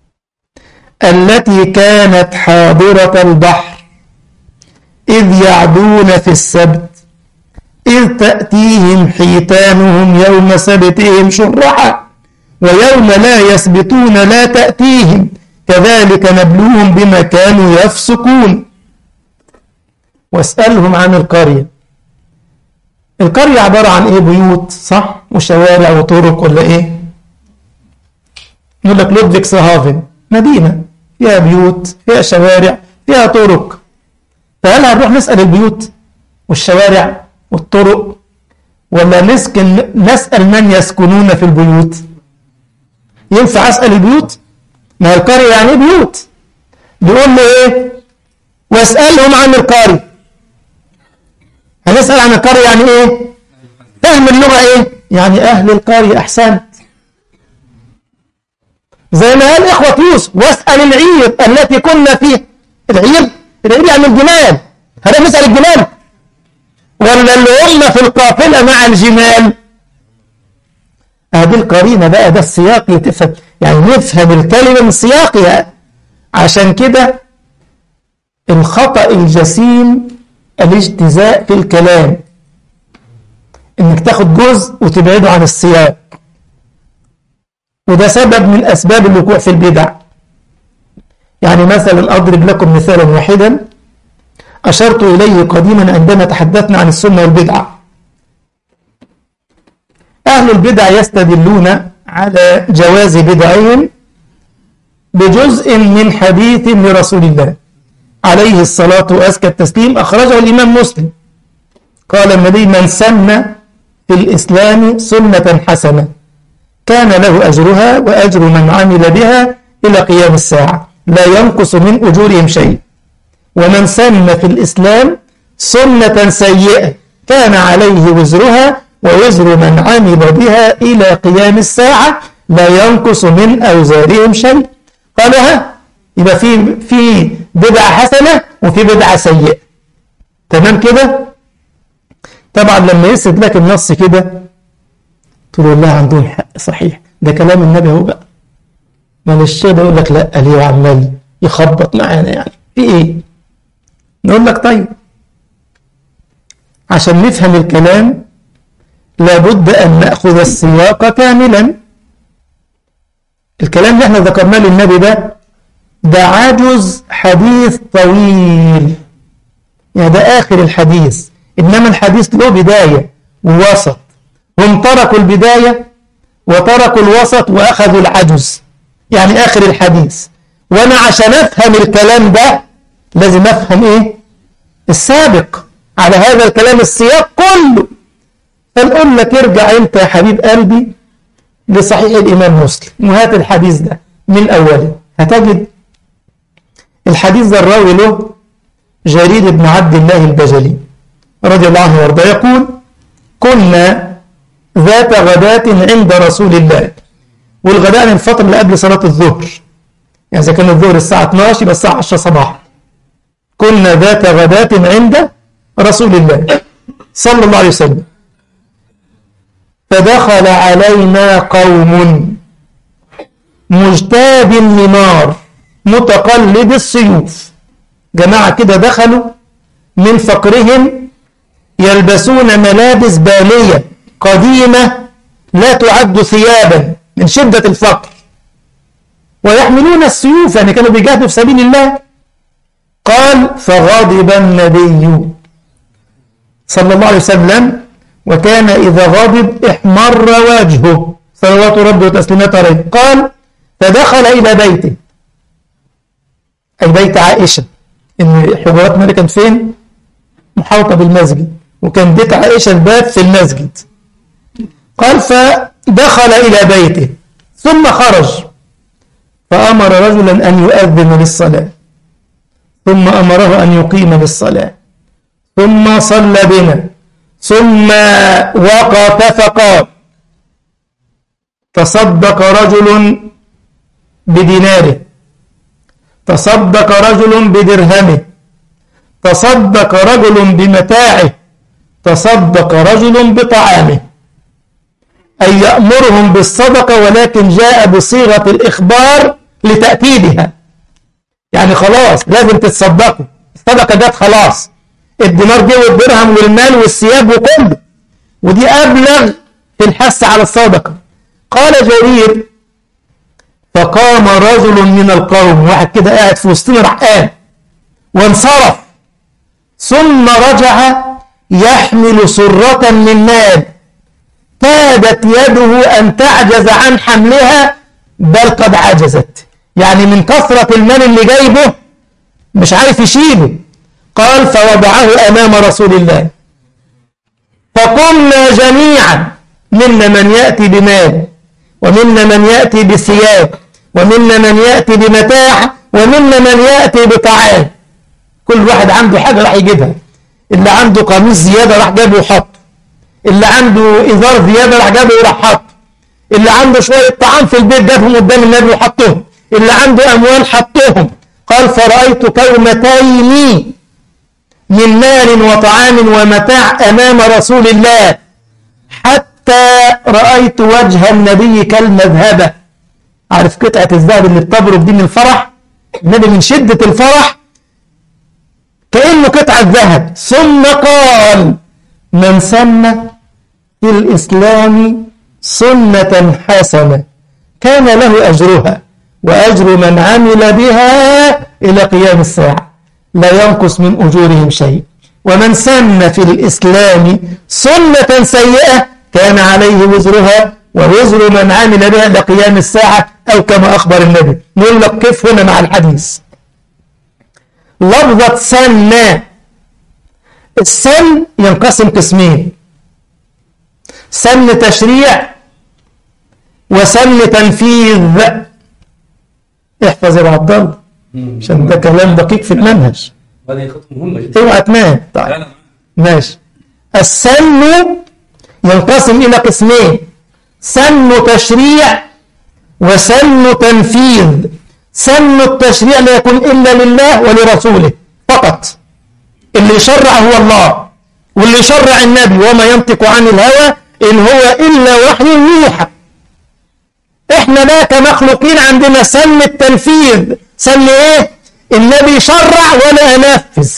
S1: التي كانت حاضرة البحر إذ يعدون في السبت إذ تأتيهم حيتانهم يوم سبتهم شرعا ويوم لا يسبتون لا تأتيهم كذلك نبلوهم بما كانوا يفسقون واسألهم عن القرية القرية عبارة عن ايه بيوت صح وشوارع وطرق ولا ايه نقول لك لودفيك سهافن مدينة فيها بيوت فيها شوارع فيها طرق فهل هنروح نسأل البيوت والشوارع والطرق ولا نسكن نسأل من يسكنون في البيوت ينفع أسأل البيوت ما القرية يعني بيوت بيقول له ايه واسألهم عن القرية هنسأل عن القرية يعني ايه فهم اللغة ايه يعني اهل القرية احسنت زي ما قال اخوة يوسف واسأل العير التي كنا فيها العير العير يعني الجمال هنروح نسأل الجمال ولا اللي هم في القافلة مع الجمال هذه القرينة بقى ده السياق يتفهم يعني نفهم الكلمة من سياقها عشان كده الخطأ الجسيم الاجتزاء في الكلام انك تاخد جزء وتبعده عن السياق وده سبب من اسباب الوقوع في البدع يعني مثلا اضرب لكم مثالا واحدا اشرت اليه قديما عندما تحدثنا عن السنه والبدعه اهل البدع يستدلون على جواز بدعهم بجزء من حديث لرسول الله عليه الصلاة وأزكى التسليم أخرجه الإمام مسلم قال النبي من سن في الإسلام سنة حسنة كان له أجرها وأجر من عمل بها إلى قيام الساعة لا ينقص من أجورهم شيء ومن سن في الإسلام سنة سيئة كان عليه وزرها ووزر من عمل بها إلى قيام الساعة لا ينقص من أوزارهم شيء قال ها يبقى في في بدعة حسنة وفي بدعة سيئة تمام كده طبعا لما يسد لك النص كده تقول والله عندهم حق صحيح ده كلام النبي هو بقى ما الشيخ يقول لك لا ليه عمال يخبط معانا يعني في ايه نقول لك طيب عشان نفهم الكلام لابد أن نأخذ السياق كاملا الكلام اللي احنا ذكرناه للنبي ده ده عجز حديث طويل يعني ده آخر الحديث إنما الحديث له بداية ووسط هم تركوا البداية وتركوا الوسط وأخذوا العجز يعني آخر الحديث وأنا عشان أفهم الكلام ده لازم أفهم إيه السابق على هذا الكلام السياق كله فنقول لك ارجع أنت يا حبيب قلبي لصحيح الإمام مسلم وهات الحديث ده من أوله هتجد الحديث ده الراوي له جرير بن عبد الله البجلي رضي الله عنه وارضاه يقول كنا ذات غداة عند رسول الله والغداء من الفترة اللي قبل صلاة الظهر يعني إذا كان الظهر الساعة 12 يبقى الساعة 10 صباحا كنا ذات غداة عند رسول الله صلى الله عليه وسلم فدخل علينا قوم مجتاب النمار متقلب السيوف جماعة كده دخلوا من فقرهم يلبسون ملابس بالية قديمة لا تعد ثيابا من شدة الفقر ويحملون السيوف يعني كانوا بيجاهدوا في سبيل الله قال فغضب النبي صلى الله عليه وسلم وكان إذا غضب احمر وجهه صلوات ربي وتسليماته عليه قال فدخل إلى بيته أي بيت عائشة إن حجرات مالك كانت فين؟ محاوطة بالمسجد وكان بيت عائشة الباب في المسجد قال فدخل إلى بيته ثم خرج فأمر رجلا أن يؤذن للصلاة ثم أمره أن يقيم للصلاة ثم صلى بنا ثم وقف فقال تصدق رجل بديناره تصدق رجل بدرهمه تصدق رجل بمتاعه تصدق رجل بطعامه أي يأمرهم بالصدقة ولكن جاء بصيغة الإخبار لتأكيدها يعني خلاص لازم تتصدقوا الصدقة جت خلاص الدينار جه والدرهم والمال والثياب وكله ودي أبلغ في الحث على الصدقة قال جرير فقام رجل من القوم واحد كده قاعد في وسطنا راح قام وانصرف ثم رجع يحمل سرة من مال كادت يده أن تعجز عن حملها بل قد عجزت يعني من كثرة المال اللي جايبه مش عارف يشيله قال فوضعه أمام رسول الله فقمنا جميعا منا من يأتي بمال ومنا من يأتي بثياب ومنا من يأتي بمتاع ومنا من يأتي بطعام كل واحد عنده حاجة راح يجيبها اللي عنده قميص زيادة راح جابه وحط اللي عنده إزار زيادة راح جابه وراح حط اللي عنده شوية طعام في البيت جابهم قدام النبي وحطهم اللي عنده أموال حطهم قال فرأيت كومتين من مال وطعام ومتاع أمام رسول الله حتى رأيت وجه النبي كالمذهبة عارف قطعة الذهب اللي بتبرد دي من الفرح النبي من شدة الفرح كأنه قطعة ذهب ثم قال من سن في الإسلام سنة حسنة كان له أجرها وأجر من عمل بها إلى قيام الساعة لا ينقص من أجورهم شيء ومن سن في الإسلام سنة سيئة كان عليه وزرها ووزر من عمل بها إلى قيام الساعة أو كما أخبر النبي نقول لك كيف هنا مع الحديث لفظة سن السن ينقسم قسمين سن تشريع وسن تنفيذ احفظ يا عبد الله عشان ده كلام دقيق في المنهج
S3: هذه خطوة مهمة جدا
S1: اوعى تنام طيب
S3: لا لا
S1: ماشي السن ينقسم إلى قسمين سن تشريع وسن تنفيذ سن التشريع لا يكون إلا لله ولرسوله فقط اللي يشرع هو الله واللي يشرع النبي وما ينطق عن الهوى إن هو إلا وحي يوحى احنا بقى كمخلوقين عندنا سن التنفيذ سن ايه النبي شرع ولا انفذ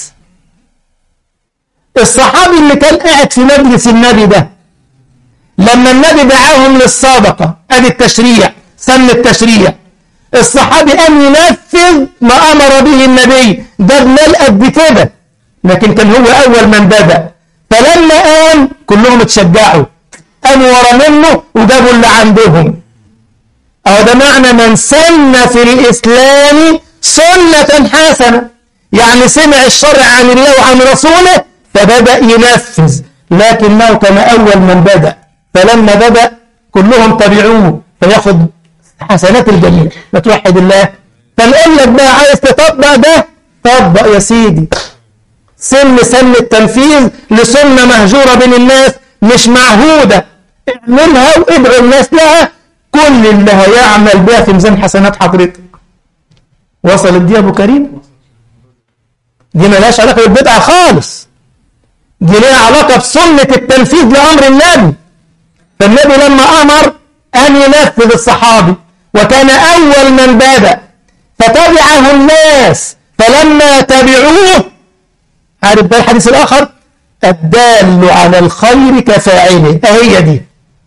S1: الصحابي اللي كان قاعد في مجلس النبي ده لما النبي دعاهم للصدقة ادي التشريع سن التشريع الصحابي قام ينفذ ما امر به النبي ده بلال قد كده لكن كان هو أول من بدأ فلما قام كلهم اتشجعوا قاموا ورا منه وجابوا اللي عندهم أو ده معنى من سن في الإسلام سنة حسنة يعني سمع الشرع عن الله وعن رسوله فبدأ ينفذ لكنه كان أول من بدأ فلما بدأ كلهم تبعوه فياخد حسنات الجميع بتوحد الله فنقول لك بقى عايز تطبق ده طبق يا سيدي سن سن التنفيذ لسنة مهجورة بين الناس مش معهودة اعملها وادعو الناس لها كل اللي هيعمل بها في ميزان حسنات حضرتك وصلت دي يا ابو كريم دي ملهاش علاقة بالبدعة خالص دي ليها علاقة بسنة التنفيذ لأمر النبي فالنبي لما أمر أن ينفذ الصحابي وكان أول من بدأ فتبعه الناس فلما تبعوه عارف بقى الحديث الآخر الدال على الخير كفاعله أهي دي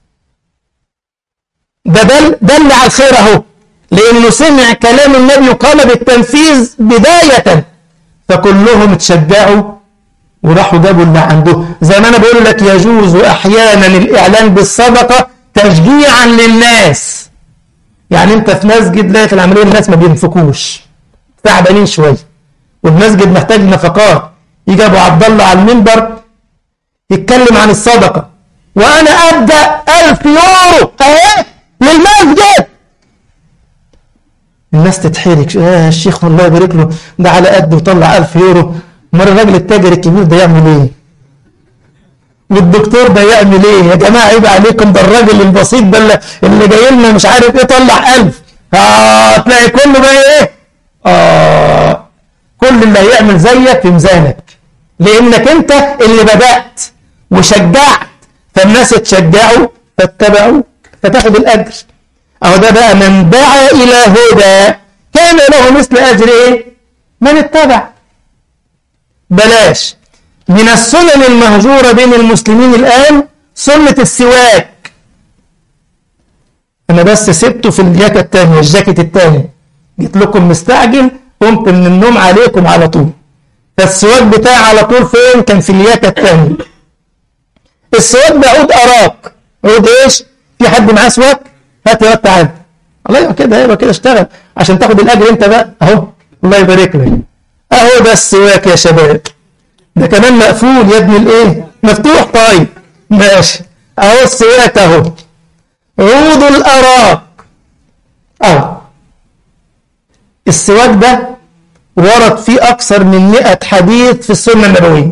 S1: ده دل, دل على الخير أهو لأنه سمع كلام النبي وقام بالتنفيذ بداية فكلهم اتشجعوا وراحوا جابوا اللي عنده زي ما أنا بقول لك يجوز أحيانا الإعلان بالصدقة تشجيعا للناس يعني أنت في مسجد لقيت العملية الناس ما بينفقوش تعبانين شوية والمسجد محتاج نفقات يجي ابو عبد الله على المنبر يتكلم عن الصدقه وانا ابدا 1000 يورو اهي للمسجد الناس تتحرك آه الشيخ والله يبارك له ده على قد وطلع 1000 يورو مره الراجل التاجر الكبير ده يعمل ايه والدكتور ده يعمل ايه يا جماعه عيب عليكم ده الراجل البسيط ده اللي, اللي جاي لنا مش عارف ايه طلع 1000 اه تلاقي كله بقى ايه اه كل اللي هيعمل زيك في ميزانك لانك انت اللي بدأت وشجعت فالناس اتشجعوا فاتبعوك فتاخد الاجر اهو ده بقى من دعا الى هدى كان له مثل اجر ايه من اتبع بلاش من السنن المهجورة بين المسلمين الآن سنة السواك أنا بس سبته في الجاكة التانية الجاكيت التاني جيت لكم مستعجل قمت من النوم عليكم على طول فالسواك بتاعي على طول فين كان في الياكة التانية السواك ده عود أراك عود إيش في حد معاه سواك هات يا واد تعالى الله يبقى كده يبقى كده اشتغل عشان تاخد الأجر أنت بقى أهو الله يبارك لك أهو ده السواك يا شباب ده كمان مقفول يا ابن الإيه مفتوح طيب ماشي أهو السواك أهو عود الأراك أهو السواك ده ورد فيه أكثر من 100 حديث في السنة النبوية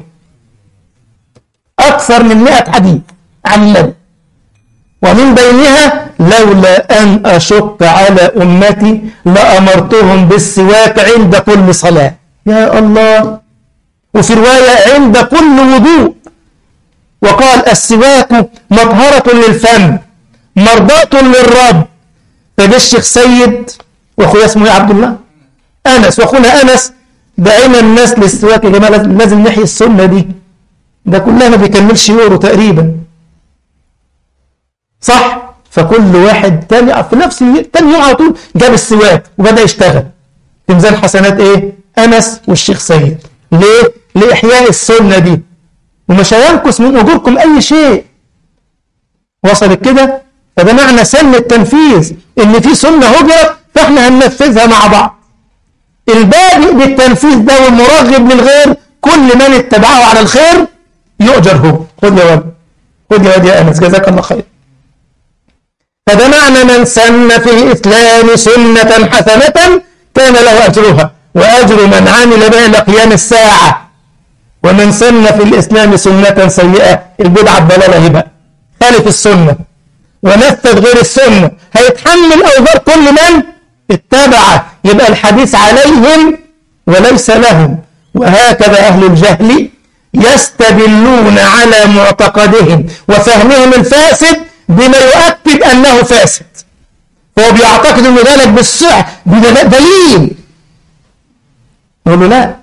S1: أكثر من 100 حديث عن النبي ومن بينها لولا أن أشق على أمتي لأمرتهم بالسواك عند كل صلاة يا الله وفي رواية عند كل وضوء وقال السواك مطهرة للفم مرضاة للرب فده الشيخ سيد واخويا اسمه عبد الله انس واخونا انس دعينا الناس للسواك يا جماعه لازم نحيي السنه دي ده كلها ما بيكملش يورو تقريبا صح فكل واحد تاني في نفس تاني يوم على طول جاب السواك وبدا يشتغل في ميزان حسنات ايه انس والشيخ سيد ليه لاحياء السنه دي ومش هينقص من اجوركم اي شيء وصلت كده فده معنى سن التنفيذ ان في سنه هجرت فاحنا هننفذها مع بعض البادئ بالتنفيذ ده والمرغب للغير كل من اتبعه على الخير يؤجر هو خد يا ولد خد يا ولد يا انس جزاك الله خير فده معنى من سن في الاسلام سنه حسنه كان له اجرها واجر من عمل بها الى قيام الساعه ومن سن في الاسلام سنه سيئه البدعه الضلاله هبه خالف السنه ونفذ غير السنه هيتحمل اوزار كل من اتبع يبقى الحديث عليهم وليس لهم وهكذا أهل الجهل يستدلون على معتقدهم وفهمهم الفاسد بما يؤكد أنه فاسد فهو بيعتقد أن ذلك بالصح بدليل نقول له لا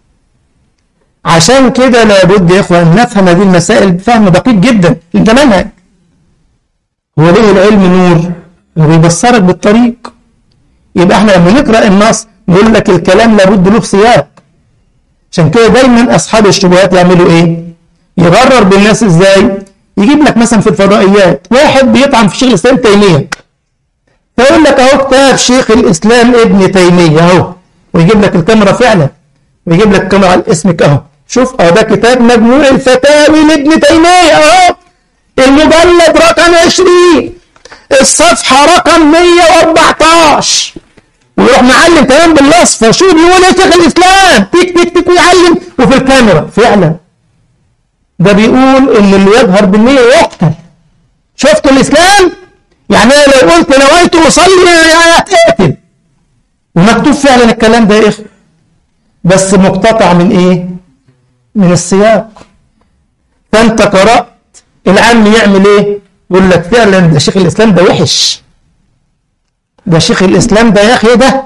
S1: عشان كده لابد يا اخوان نفهم هذه المسائل بفهم دقيق جدا ده منهج هو ليه العلم نور وبيبصرك بالطريق يبقى احنا لما نقرأ النص نقول لك الكلام لابد له سياق عشان كده دايما اصحاب الشبهات يعملوا ايه يغرر بالناس ازاي يجيب لك مثلا في الفضائيات واحد بيطعن في شيخ الاسلام تيميه فيقول لك اهو كتاب شيخ الاسلام ابن تيميه اهو ويجيب لك الكاميرا فعلا ويجيب لك كاميرا على اسمك اهو شوف اهو ده كتاب مجموع الفتاوي لابن تيميه اهو المجلد رقم 20 الصفحه رقم 114 ويروح معلم كمان بالاصفر شو بيقول ايه شيخ الاسلام تك تك تك ويعلم وفي الكاميرا فعلا ده بيقول ان اللي يظهر بالنية يقتل شفتوا الاسلام يعني انا لو قلت نويت اصلي يعني هتقتل ومكتوب فعلا الكلام ده يا اخي بس مقتطع من ايه من السياق فانت قرأت العام يعمل ايه يقول لك فعلا ده شيخ الاسلام ده وحش ده شيخ الاسلام ده يا اخي ده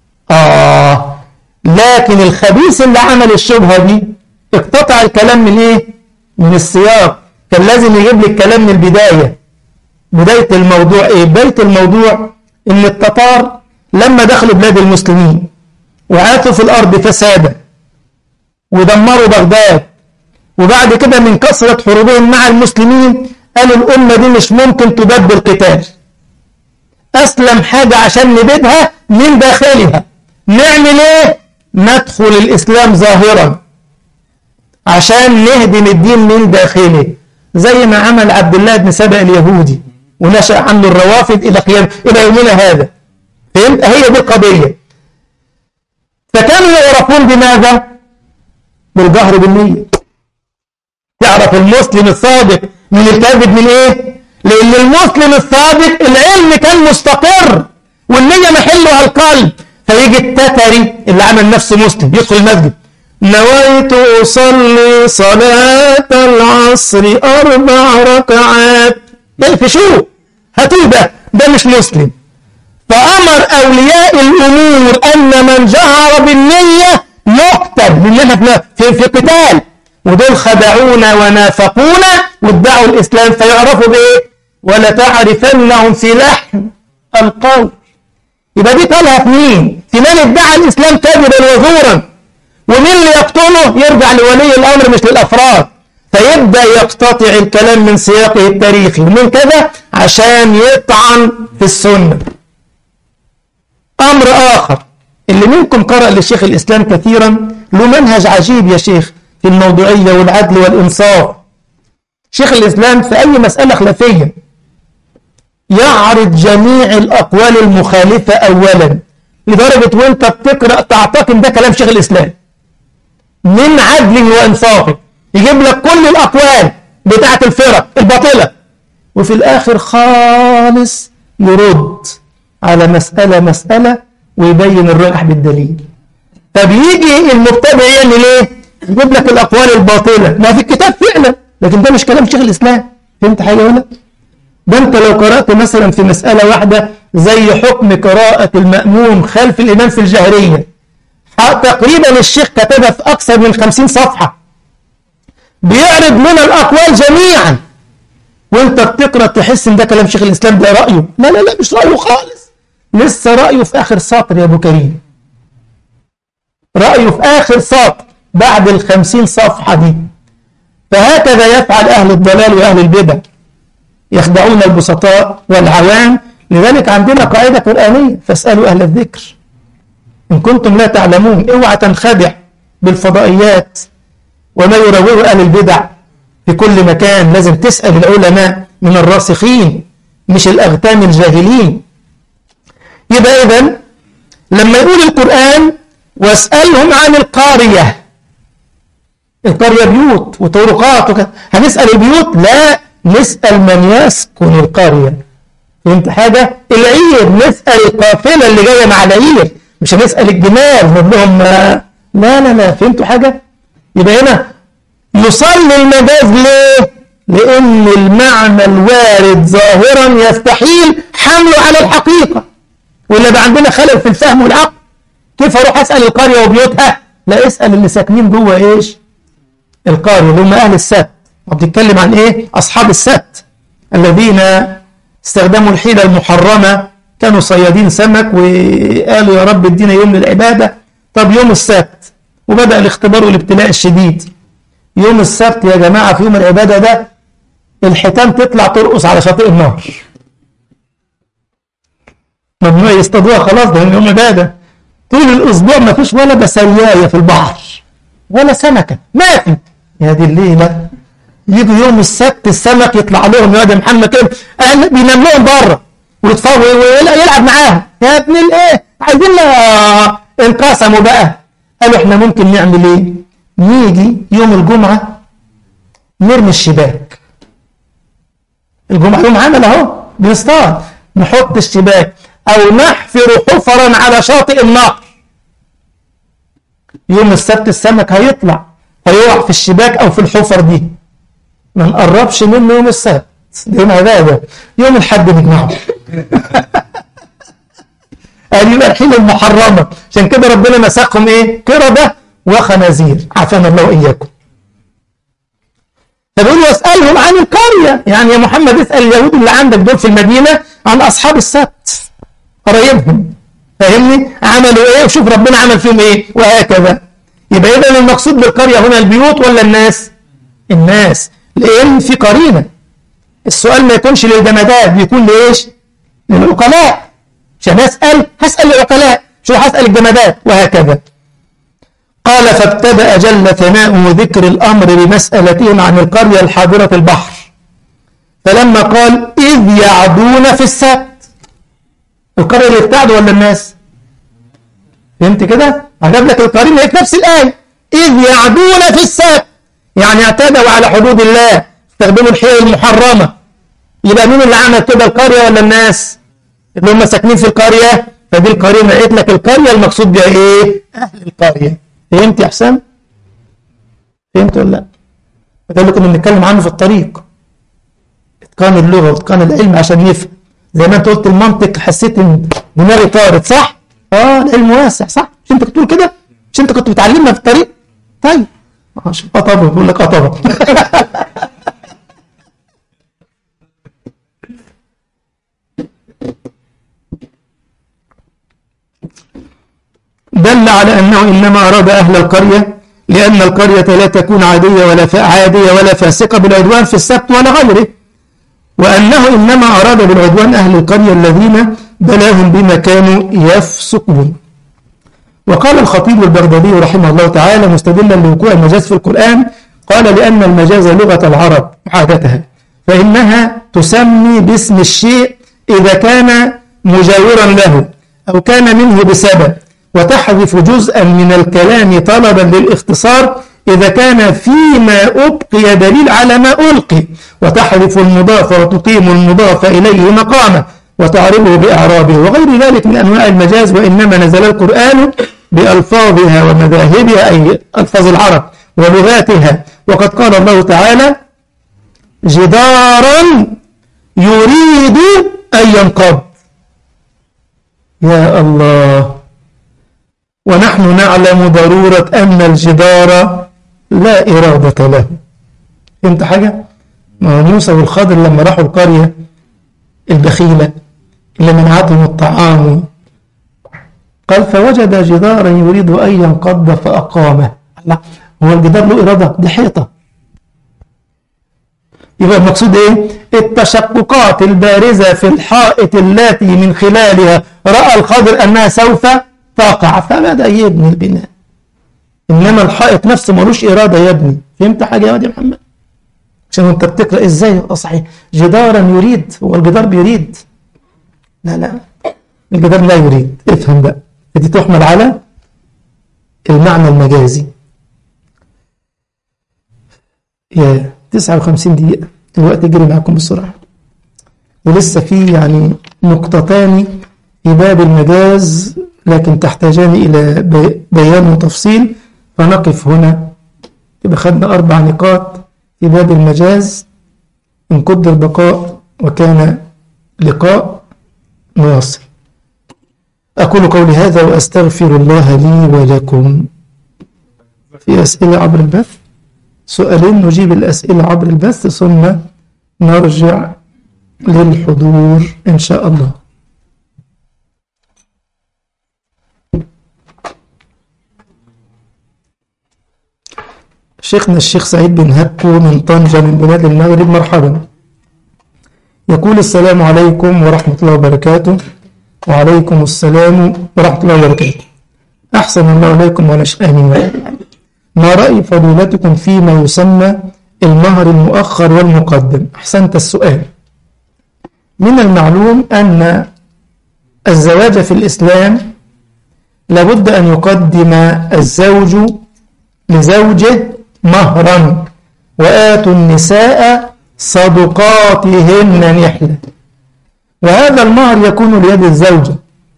S1: اه لكن الخبيث اللي عمل الشبهه دي اقتطع الكلام من ايه من السياق كان لازم يجيب لي الكلام من البدايه بدايه الموضوع ايه بدايه الموضوع ان التتار لما دخلوا بلاد المسلمين وعاتوا في الارض فسادا ودمروا بغداد وبعد كده من كثره حروبهم مع المسلمين قالوا الامه دي مش ممكن تباد بالقتال أسلم حاجة عشان نبيدها من داخلها نعمل إيه؟ ندخل الإسلام ظاهرا عشان نهدم الدين من داخله زي ما عمل عبد الله بن سبأ اليهودي ونشأ عنه الروافد إلى قيام إلى يومنا هذا فهمت؟ هي دي القضية فكانوا يعرفون بماذا؟ بالجهر بالنية تعرف المسلم الصادق من الكاذب من إيه؟ لأن المسلم الصادق العلم كان مستقر والنية محلها القلب فيجي التتري اللي عمل نفسه مسلم يدخل المسجد نويت أصلي صلاة العصر أربع ركعات يقفشوه هاتوه ده ده مش مسلم فأمر أولياء الأمور أن من جهر بالنية يقتل لأن في, في قتال ودول خدعونا ونافقونا وادعوا الإسلام فيعرفوا بإيه ولتعرفنهم في لحن القول يبقى دي قالها في مين في من ادعى الإسلام كذبا وزورا ومين اللي يقتله يرجع لولي الأمر مش للأفراد فيبدأ يقتطع الكلام من سياقه التاريخي ومن كذا عشان يطعن في السنة أمر آخر اللي منكم قرأ للشيخ الإسلام كثيرا له منهج عجيب يا شيخ في الموضوعية والعدل والإنصاف شيخ الإسلام في أي مسألة خلافية يعرض جميع الأقوال المخالفة أولا لدرجة وانت بتقرأ تعتقد ده كلام شيخ الإسلام من عدل وإنصافه يجيب لك كل الأقوال بتاعة الفرق الباطلة وفي الآخر خالص يرد على مسألة مسألة ويبين الرائح بالدليل فبيجي المبتدع يعمل ايه؟ يجيب لك الأقوال الباطلة ما في الكتاب فعلا لكن ده مش كلام شيخ الإسلام فهمت حاجة هنا؟ ده انت لو قرأت مثلا في مسألة واحدة زي حكم قراءة المأموم خلف الإمام في الجهرية تقريبا الشيخ كتبها في أكثر من خمسين صفحة بيعرض لنا الأقوال جميعا وانت بتقرأ تحس ان ده كلام شيخ الإسلام ده رأيه لا لا لا مش رأيه خالص لسه رأيه في آخر سطر يا أبو كريم رأيه في آخر سطر بعد الخمسين صفحة دي فهكذا يفعل أهل الضلال وأهل البدع يخدعون البسطاء والعوام لذلك عندنا قاعدة قرآنية فاسألوا أهل الذكر إن كنتم لا تعلمون اوعى تنخدع بالفضائيات وما يرويه أهل البدع في كل مكان لازم تسأل العلماء من الراسخين مش الأغتام الجاهلين يبقى إذن لما يقول القرآن واسألهم عن القارية القرية بيوت وطرقات وكذا هنسأل البيوت لا نسأل من يسكن القرية فهمت حاجة العير نسأل القافلة اللي جاية مع العير مش هنسأل الجمال نقول لهم لا لا لا فهمتوا حاجة يبقى هنا يصلي المجاز ليه لأن المعنى الوارد ظاهرا يستحيل حمله على الحقيقة ولا بقى عندنا خلل في الفهم والعقل كيف اروح اسال القريه وبيوتها لا اسال اللي ساكنين جوه ايش القريه اللي هم اهل السبت وبتتكلم عن ايه اصحاب السبت الذين استخدموا الحيله المحرمه كانوا صيادين سمك وقالوا يا رب ادينا يوم للعباده طب يوم السبت وبدأ الاختبار والابتلاء الشديد يوم السبت يا جماعة في يوم العبادة ده الحيتان تطلع ترقص على شاطئ النهر ممنوع يصطادوها خلاص ده يوم عبادة طول الأسبوع ما فيش ولا بسرياية في البحر ولا سمكة ما في يا دي الليلة يجوا يوم السبت السمك يطلع لهم يا محمد كده أهل بينام لهم بره ويتفرج ويلعب معاهم يا ابن الايه عايزين انقسموا بقى قالوا احنا ممكن نعمل ايه نيجي يوم الجمعة نرمي الشباك الجمعة يوم عمل اهو بنصطاد نحط الشباك او نحفر حفرا على شاطئ النهر يوم السبت السمك هيطلع هيقع في الشباك او في الحفر دي ما نقربش منه يوم السبت ده يوم عبادة يوم الحد نجمعه قال يبقى الحين المحرمة عشان كده ربنا مساقهم ايه قردة وخنازير عافانا الله وإياكم فبيقول واسألهم عن القرية يعني يا محمد اسأل اليهود اللي عندك دول في المدينة عن أصحاب السبت قرايبهم فاهمني عملوا ايه وشوف ربنا عمل فيهم ايه وهكذا يبقى اذا المقصود بالقرية هنا البيوت ولا الناس الناس لان في قرينة السؤال ما يكونش للجمادات بيكون لايش للعقلاء عشان اسال هسال العقلاء شو هسال الجمادات وهكذا قال فابتدا جل ثناؤه ذكر الامر بمسالتهم عن القريه الحاضره البحر فلما قال اذ يعدون في السبت القريه اللي ابتعدوا ولا الناس فهمت كده عجب لك القرين لقيت نفس الايه اذ يعدون في السبت يعني اعتدوا على حدود الله استخدموا الحيل المحرمه يبقى مين اللي عمل كده القريه ولا الناس اللي هم ساكنين في القريه فدي القريه لقيت لك القريه المقصود بها ايه اهل القريه فهمت يا حسام فهمت ولا لا ده اللي كنا بنتكلم عنه في الطريق اتقان اللغه واتقان العلم عشان يفهم زي ما انت قلت المنطق حسيت ان دماغي طارت صح اه العلم واسع صح مش انت بتقول كده مش انت كنت بتعلمنا في الطريق طيب ماشي اه طبعا بقول لك اه طبعا دل على أنه إنما أراد أهل القرية لأن القرية لا تكون عادية ولا عادية ولا فاسقة بالعدوان في السبت ولا غيره وأنه إنما أراد بالعدوان أهل القرية الذين بلاهم بما كانوا يفسقون وقال الخطيب البغدادي رحمه الله تعالى مستدلا لوقوع المجاز في القرآن قال لأن المجاز لغة العرب عادتها فإنها تسمي باسم الشيء إذا كان مجاورا له أو كان منه بسبب وتحذف جزءا من الكلام طلبا للاختصار إذا كان فيما أبقي دليل على ما ألقي وتحذف المضاف وتقيم المضاف إليه مقامه وتعربه بإعرابه وغير ذلك من أنواع المجاز وإنما نزل القرآن بألفاظها ومذاهبها أي ألفاظ العرب ولغاتها وقد قال الله تعالى جدارا يريد أن ينقض يا الله ونحن نعلم ضرورة أن الجدار لا إرادة له فهمت حاجة؟ ما موسى والخضر لما راحوا القرية البخيلة اللي منعتهم الطعام قال فوجد جدارا يريد أن ينقض فأقامه لا هو الجدار له إرادة دي حيطة يبقى المقصود إيه؟ التشققات البارزة في الحائط التي من خلالها رأى الخضر أنها سوف تقع فبدأ يبني البناء إنما الحائط نفسه ملوش إرادة يبني فهمت حاجة يا واد يا محمد عشان أنت بتقرأ إزاي اه صحيح جدارا يريد هو الجدار بيريد لا لا الجدار لا يريد افهم بقى دي تحمل على المعنى المجازي يا 59 دقيقة الوقت يجري معاكم بسرعة ولسه في يعني نقطتان في باب المجاز لكن تحتاجان إلى بيان وتفصيل فنقف هنا يبقى خدنا أربع نقاط في باب المجاز إن قدر البقاء وكان لقاء نواصل أقول قولي هذا وأستغفر الله لي ولكم في أسئلة عبر البث سؤالين نجيب الأسئلة عبر البث ثم نرجع للحضور إن شاء الله شيخنا الشيخ سعيد بن هكو من طنجة من بلاد المغرب مرحبا يقول السلام عليكم ورحمة الله وبركاته وعليكم السلام ورحمة الله وبركاته أحسن الله إليكم ونشأ آمين ما رأي فضيلتكم فيما يسمى المهر المؤخر والمقدم أحسنت السؤال من المعلوم أن الزواج في الإسلام لابد أن يقدم الزوج لزوجه مهرا وآتوا النساء صدقاتهن نحلة وهذا المهر يكون ليد الزوجة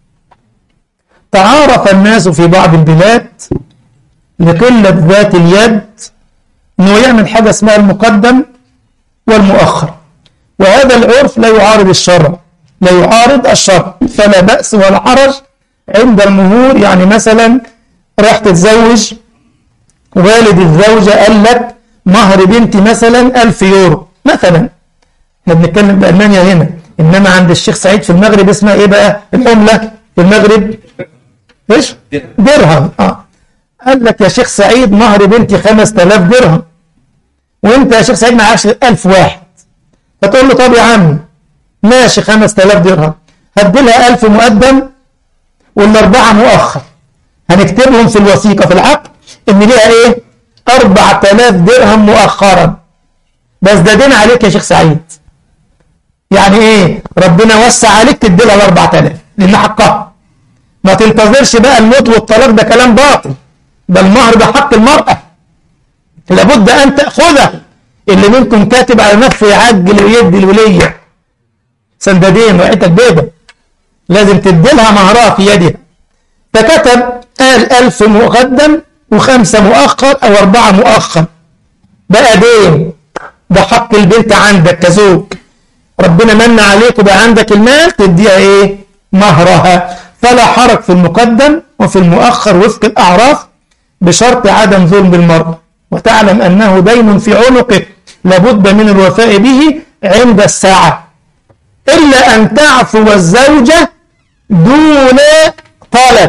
S1: تعارف الناس في بعض البلاد لقلة ذات اليد انه يعمل حاجة اسمها المقدم والمؤخر وهذا العرف لا يعارض الشرع لا يعارض الشرع فلا بأس ولا حرج عند المهور يعني مثلا راح تتزوج والد الزوجة قال لك مهر بنتي مثلا 1000 يورو مثلا احنا بنتكلم بألمانيا هنا إنما عند الشيخ سعيد في المغرب اسمها إيه بقى العملة في المغرب إيش درهم آه قال لك يا شيخ سعيد مهر بنتي 5000 درهم وانت يا شيخ سعيد معكش 1000 واحد فتقول له طب يا عمي ماشي 5000 درهم هدي لها 1000 مقدم والاربعه مؤخر هنكتبهم في الوثيقه في العقد ان ليها ايه 4000 درهم مؤخرا بس ده دين عليك يا شيخ سعيد يعني ايه ربنا وسع عليك تدي لها ال 4000 لان حقها ما تنتظرش بقى الموت والطلاق ده كلام باطل ده المهر ده حق المرأة لابد أن تأخذه اللي منكم كاتب على نفسه يعجل ويدي الولية سندادين وعيتك بيضة لازم تدي لها مهرها في يدها فكتب قال ألف مقدم وخمسة مؤخر أو أربعة مؤخر بقى دين ده حق البنت عندك كزوج ربنا من عليك وبقى عندك المال تديها ايه مهرها فلا حرج في المقدم وفي المؤخر وفق الأعراف بشرط عدم ظلم المرأة وتعلم أنه دين في عنقك لابد من الوفاء به عند الساعة إلا أن تعفو الزوجة دون طلب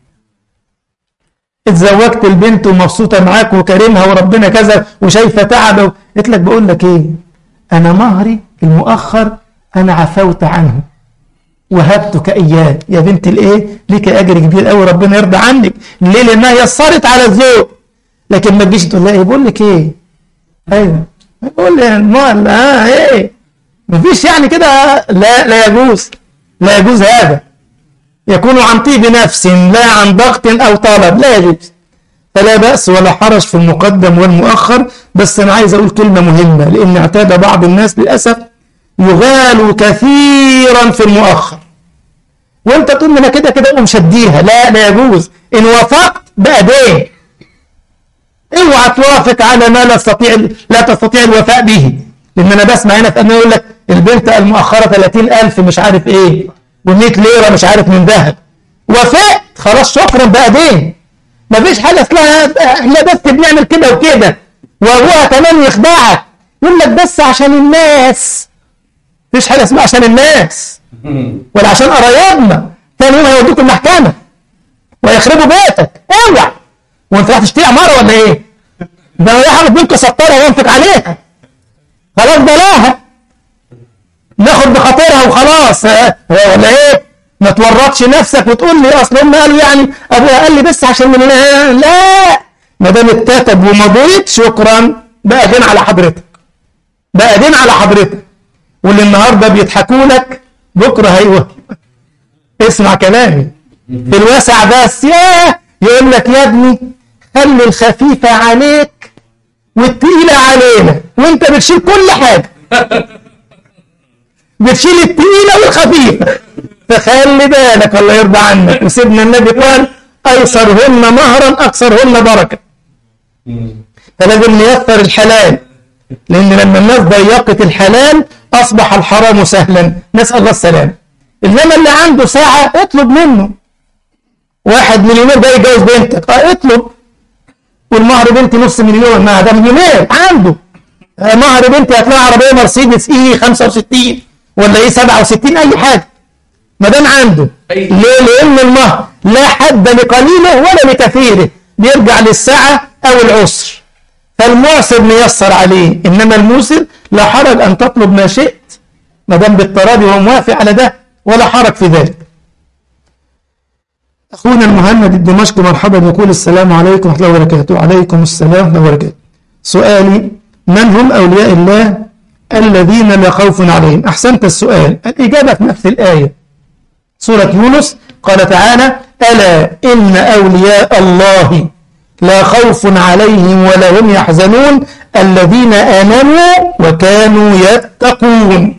S1: اتزوجت البنت ومبسوطة معاك وكريمها وربنا كذا وشايفة تعب قلت لك بقول لك ايه انا مهري المؤخر انا عفوت عنه وهبتك اياه يا بنت الايه ليك اجر كبير قوي ربنا يرضى عنك ليه لانها يسرت على الذوق لكن ما تجيش تقول لها ايه بقول لك ايه ايوه بقول لي المال اه ايه مفيش يعني كده لا لا يجوز لا يجوز هذا يكون عن طيب نفس لا عن ضغط أو طلب لا يجوز فلا بأس ولا حرج في المقدم والمؤخر بس أنا عايز أقول كلمة مهمة لأن اعتاد بعض الناس للأسف يغال كثيرا في المؤخر وانت تقول انا كده كده اقوم شديها لا لا يجوز ان وافقت بقى دين اوعى توافق على ما لا تستطيع لا تستطيع الوفاء به لان انا بسمع هنا في انه يقول لك البنت المؤخره 30000 مش عارف ايه و100 ليره مش عارف من ذهب وافقت خلاص شكرا بقى دين مفيش حاجه اسمها احنا بس بنعمل كده وكده وابوها كمان يخدعك يقول لك بس عشان الناس مفيش حاجه اسمها عشان الناس ولا عشان قرايبنا تاني يوم هيودوك المحكمه ويخربوا بيتك اوعى وانت رايح تشتري عماره ولا ايه؟ ده انا رايح اخد منك سطاره وانفق عليها خلاص بلاها ناخد بخاطرها وخلاص ها؟ ولا ايه؟ ما تورطش نفسك وتقول لي اصل هم قالوا يعني ابوها قال لي بس عشان من لا, لا. ما دام اتكتب ومضيت شكرا بقى دين على حضرتك بقى دين على حضرتك واللي النهارده بيضحكوا لك بكره هيوه اسمع كلامي في الواسع بس ياه يقول لك يا ابني خلي الخفيفة عليك والتقيلة علينا وانت بتشيل كل حاجة بتشيل التقيلة والخفيفة فخلي بالك الله يرضى عنك وسيدنا النبي قال أيسرهن مهرا أكثرهن بركة فلازم نيسر الحلال لأن لما الناس ضيقت الحلال أصبح الحرام سهلا نسأل الله السلام إنما اللي عنده ساعة اطلب منه واحد مليونير ده يتجوز بنتك اه اطلب والمهر بنتي نص مليون ما ده مليونير عنده آه مهر بنتي هتلاقي عربيه مرسيدس ايه 65 ولا ايه 67 اي حاجه ما دام عنده ليه؟ لان المهر لا حد لقليله ولا لكثيره بيرجع للسعه او العسر فالمعسر ميسر عليه إنما الموسر لا حرج أن تطلب ما شئت ما دام بالتراضي وهو موافق على ده ولا حرج في ذلك أخونا المهند الدمشقي مرحبا يقول السلام عليكم ورحمة الله وبركاته عليكم السلام ورحمة الله وبركاته سؤالي من هم أولياء الله الذين لا خوف عليهم أحسنت السؤال الإجابة في نفس الآية سورة يونس قال تعالى ألا إن أولياء الله لا خوف عليهم ولا هم يحزنون الذين آمنوا وكانوا يتقون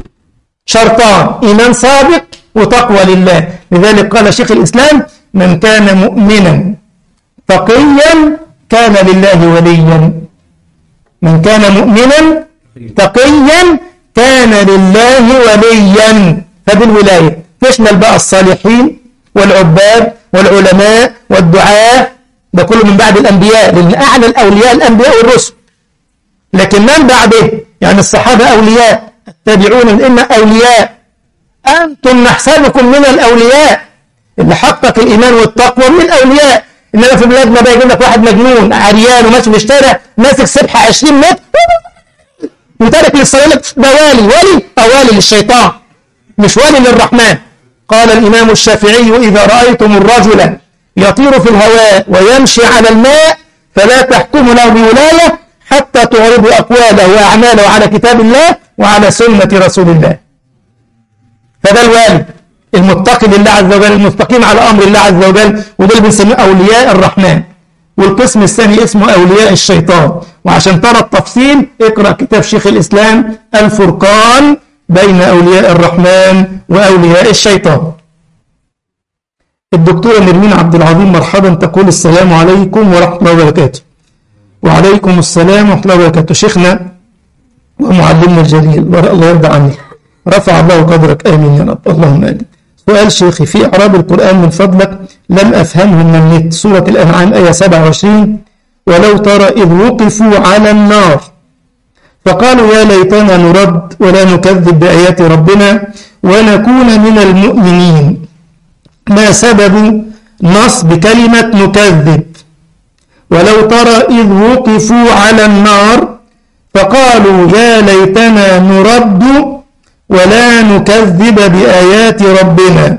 S1: شرطان إيمان سابق وتقوى لله لذلك قال شيخ الإسلام من كان مؤمنا تقيا كان لله وليا من كان مؤمنا تقيا كان لله وليا فبالولاية تشمل بقى الصالحين والعباد والعلماء والدعاء ده كله من بعد الأنبياء لأن أعلى الأولياء الأنبياء والرسل لكن من بعده يعني الصحابة أولياء التابعون الإمة أولياء أنتم نحسبكم من الأولياء اللي حقق الإيمان والتقوى من الأولياء إنما في بلادنا بقى يجيب لك واحد مجنون عريان وماشي في الشارع ماسك سبحة 20 متر وتارك للصلاة لك ده والي ولي أو والي للشيطان مش والي للرحمن قال الإمام الشافعي إذا رأيتم الرجل يطير في الهواء ويمشي على الماء فلا تحكموا له بولاية حتى تعرضوا أقواله وأعماله على كتاب الله وعلى سنة رسول الله فده الوالي المتقي لله عز وجل المستقيم على أمر الله عز وجل وده اللي بنسميه أولياء الرحمن والقسم الثاني اسمه أولياء الشيطان وعشان ترى التفصيل اقرأ كتاب شيخ الإسلام الفرقان بين أولياء الرحمن وأولياء الشيطان الدكتورة نرمين عبد العظيم مرحبا تقول السلام عليكم ورحمة الله وبركاته وعليكم السلام ورحمة الله وبركاته شيخنا ومعلمنا الجليل الله يرضى عنك رفع الله قدرك آمين يا رب اللهم آمين سؤال شيخي في إعراب القرآن من فضلك لم أفهمه من النت سورة الأنعام آية 27 ولو ترى إذ وقفوا على النار فقالوا يا ليتنا نرد ولا نكذب بآيات ربنا ونكون من المؤمنين ما سبب نصب كلمة نكذب ولو ترى إذ وقفوا على النار فقالوا يا ليتنا نرد ولا نكذب بآيات ربنا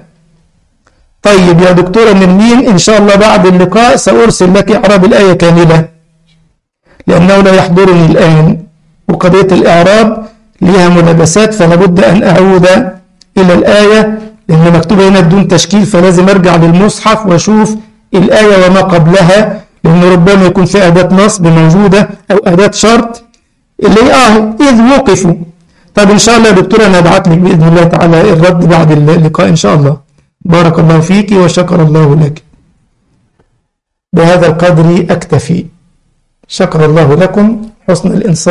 S1: طيب يا دكتورة نرمين إن شاء الله بعد اللقاء سأرسل لك إعراب الآية كاملة لأنه لا يحضرني الآن وقضية الإعراب لها ملابسات فلابد أن أعود إلى الآية لأن مكتوبة هنا بدون تشكيل فلازم أرجع للمصحف وأشوف الآية وما قبلها لأن ربما يكون في أداة نصب موجودة أو أداة شرط اللي آه إذ وقفوا طب إن شاء الله يا دكتور أنا أبعت لك بإذن الله تعالى الرد بعد اللقاء إن شاء الله بارك الله فيك وشكر الله لك بهذا القدر أكتفي شكر الله لكم حسن الإنصات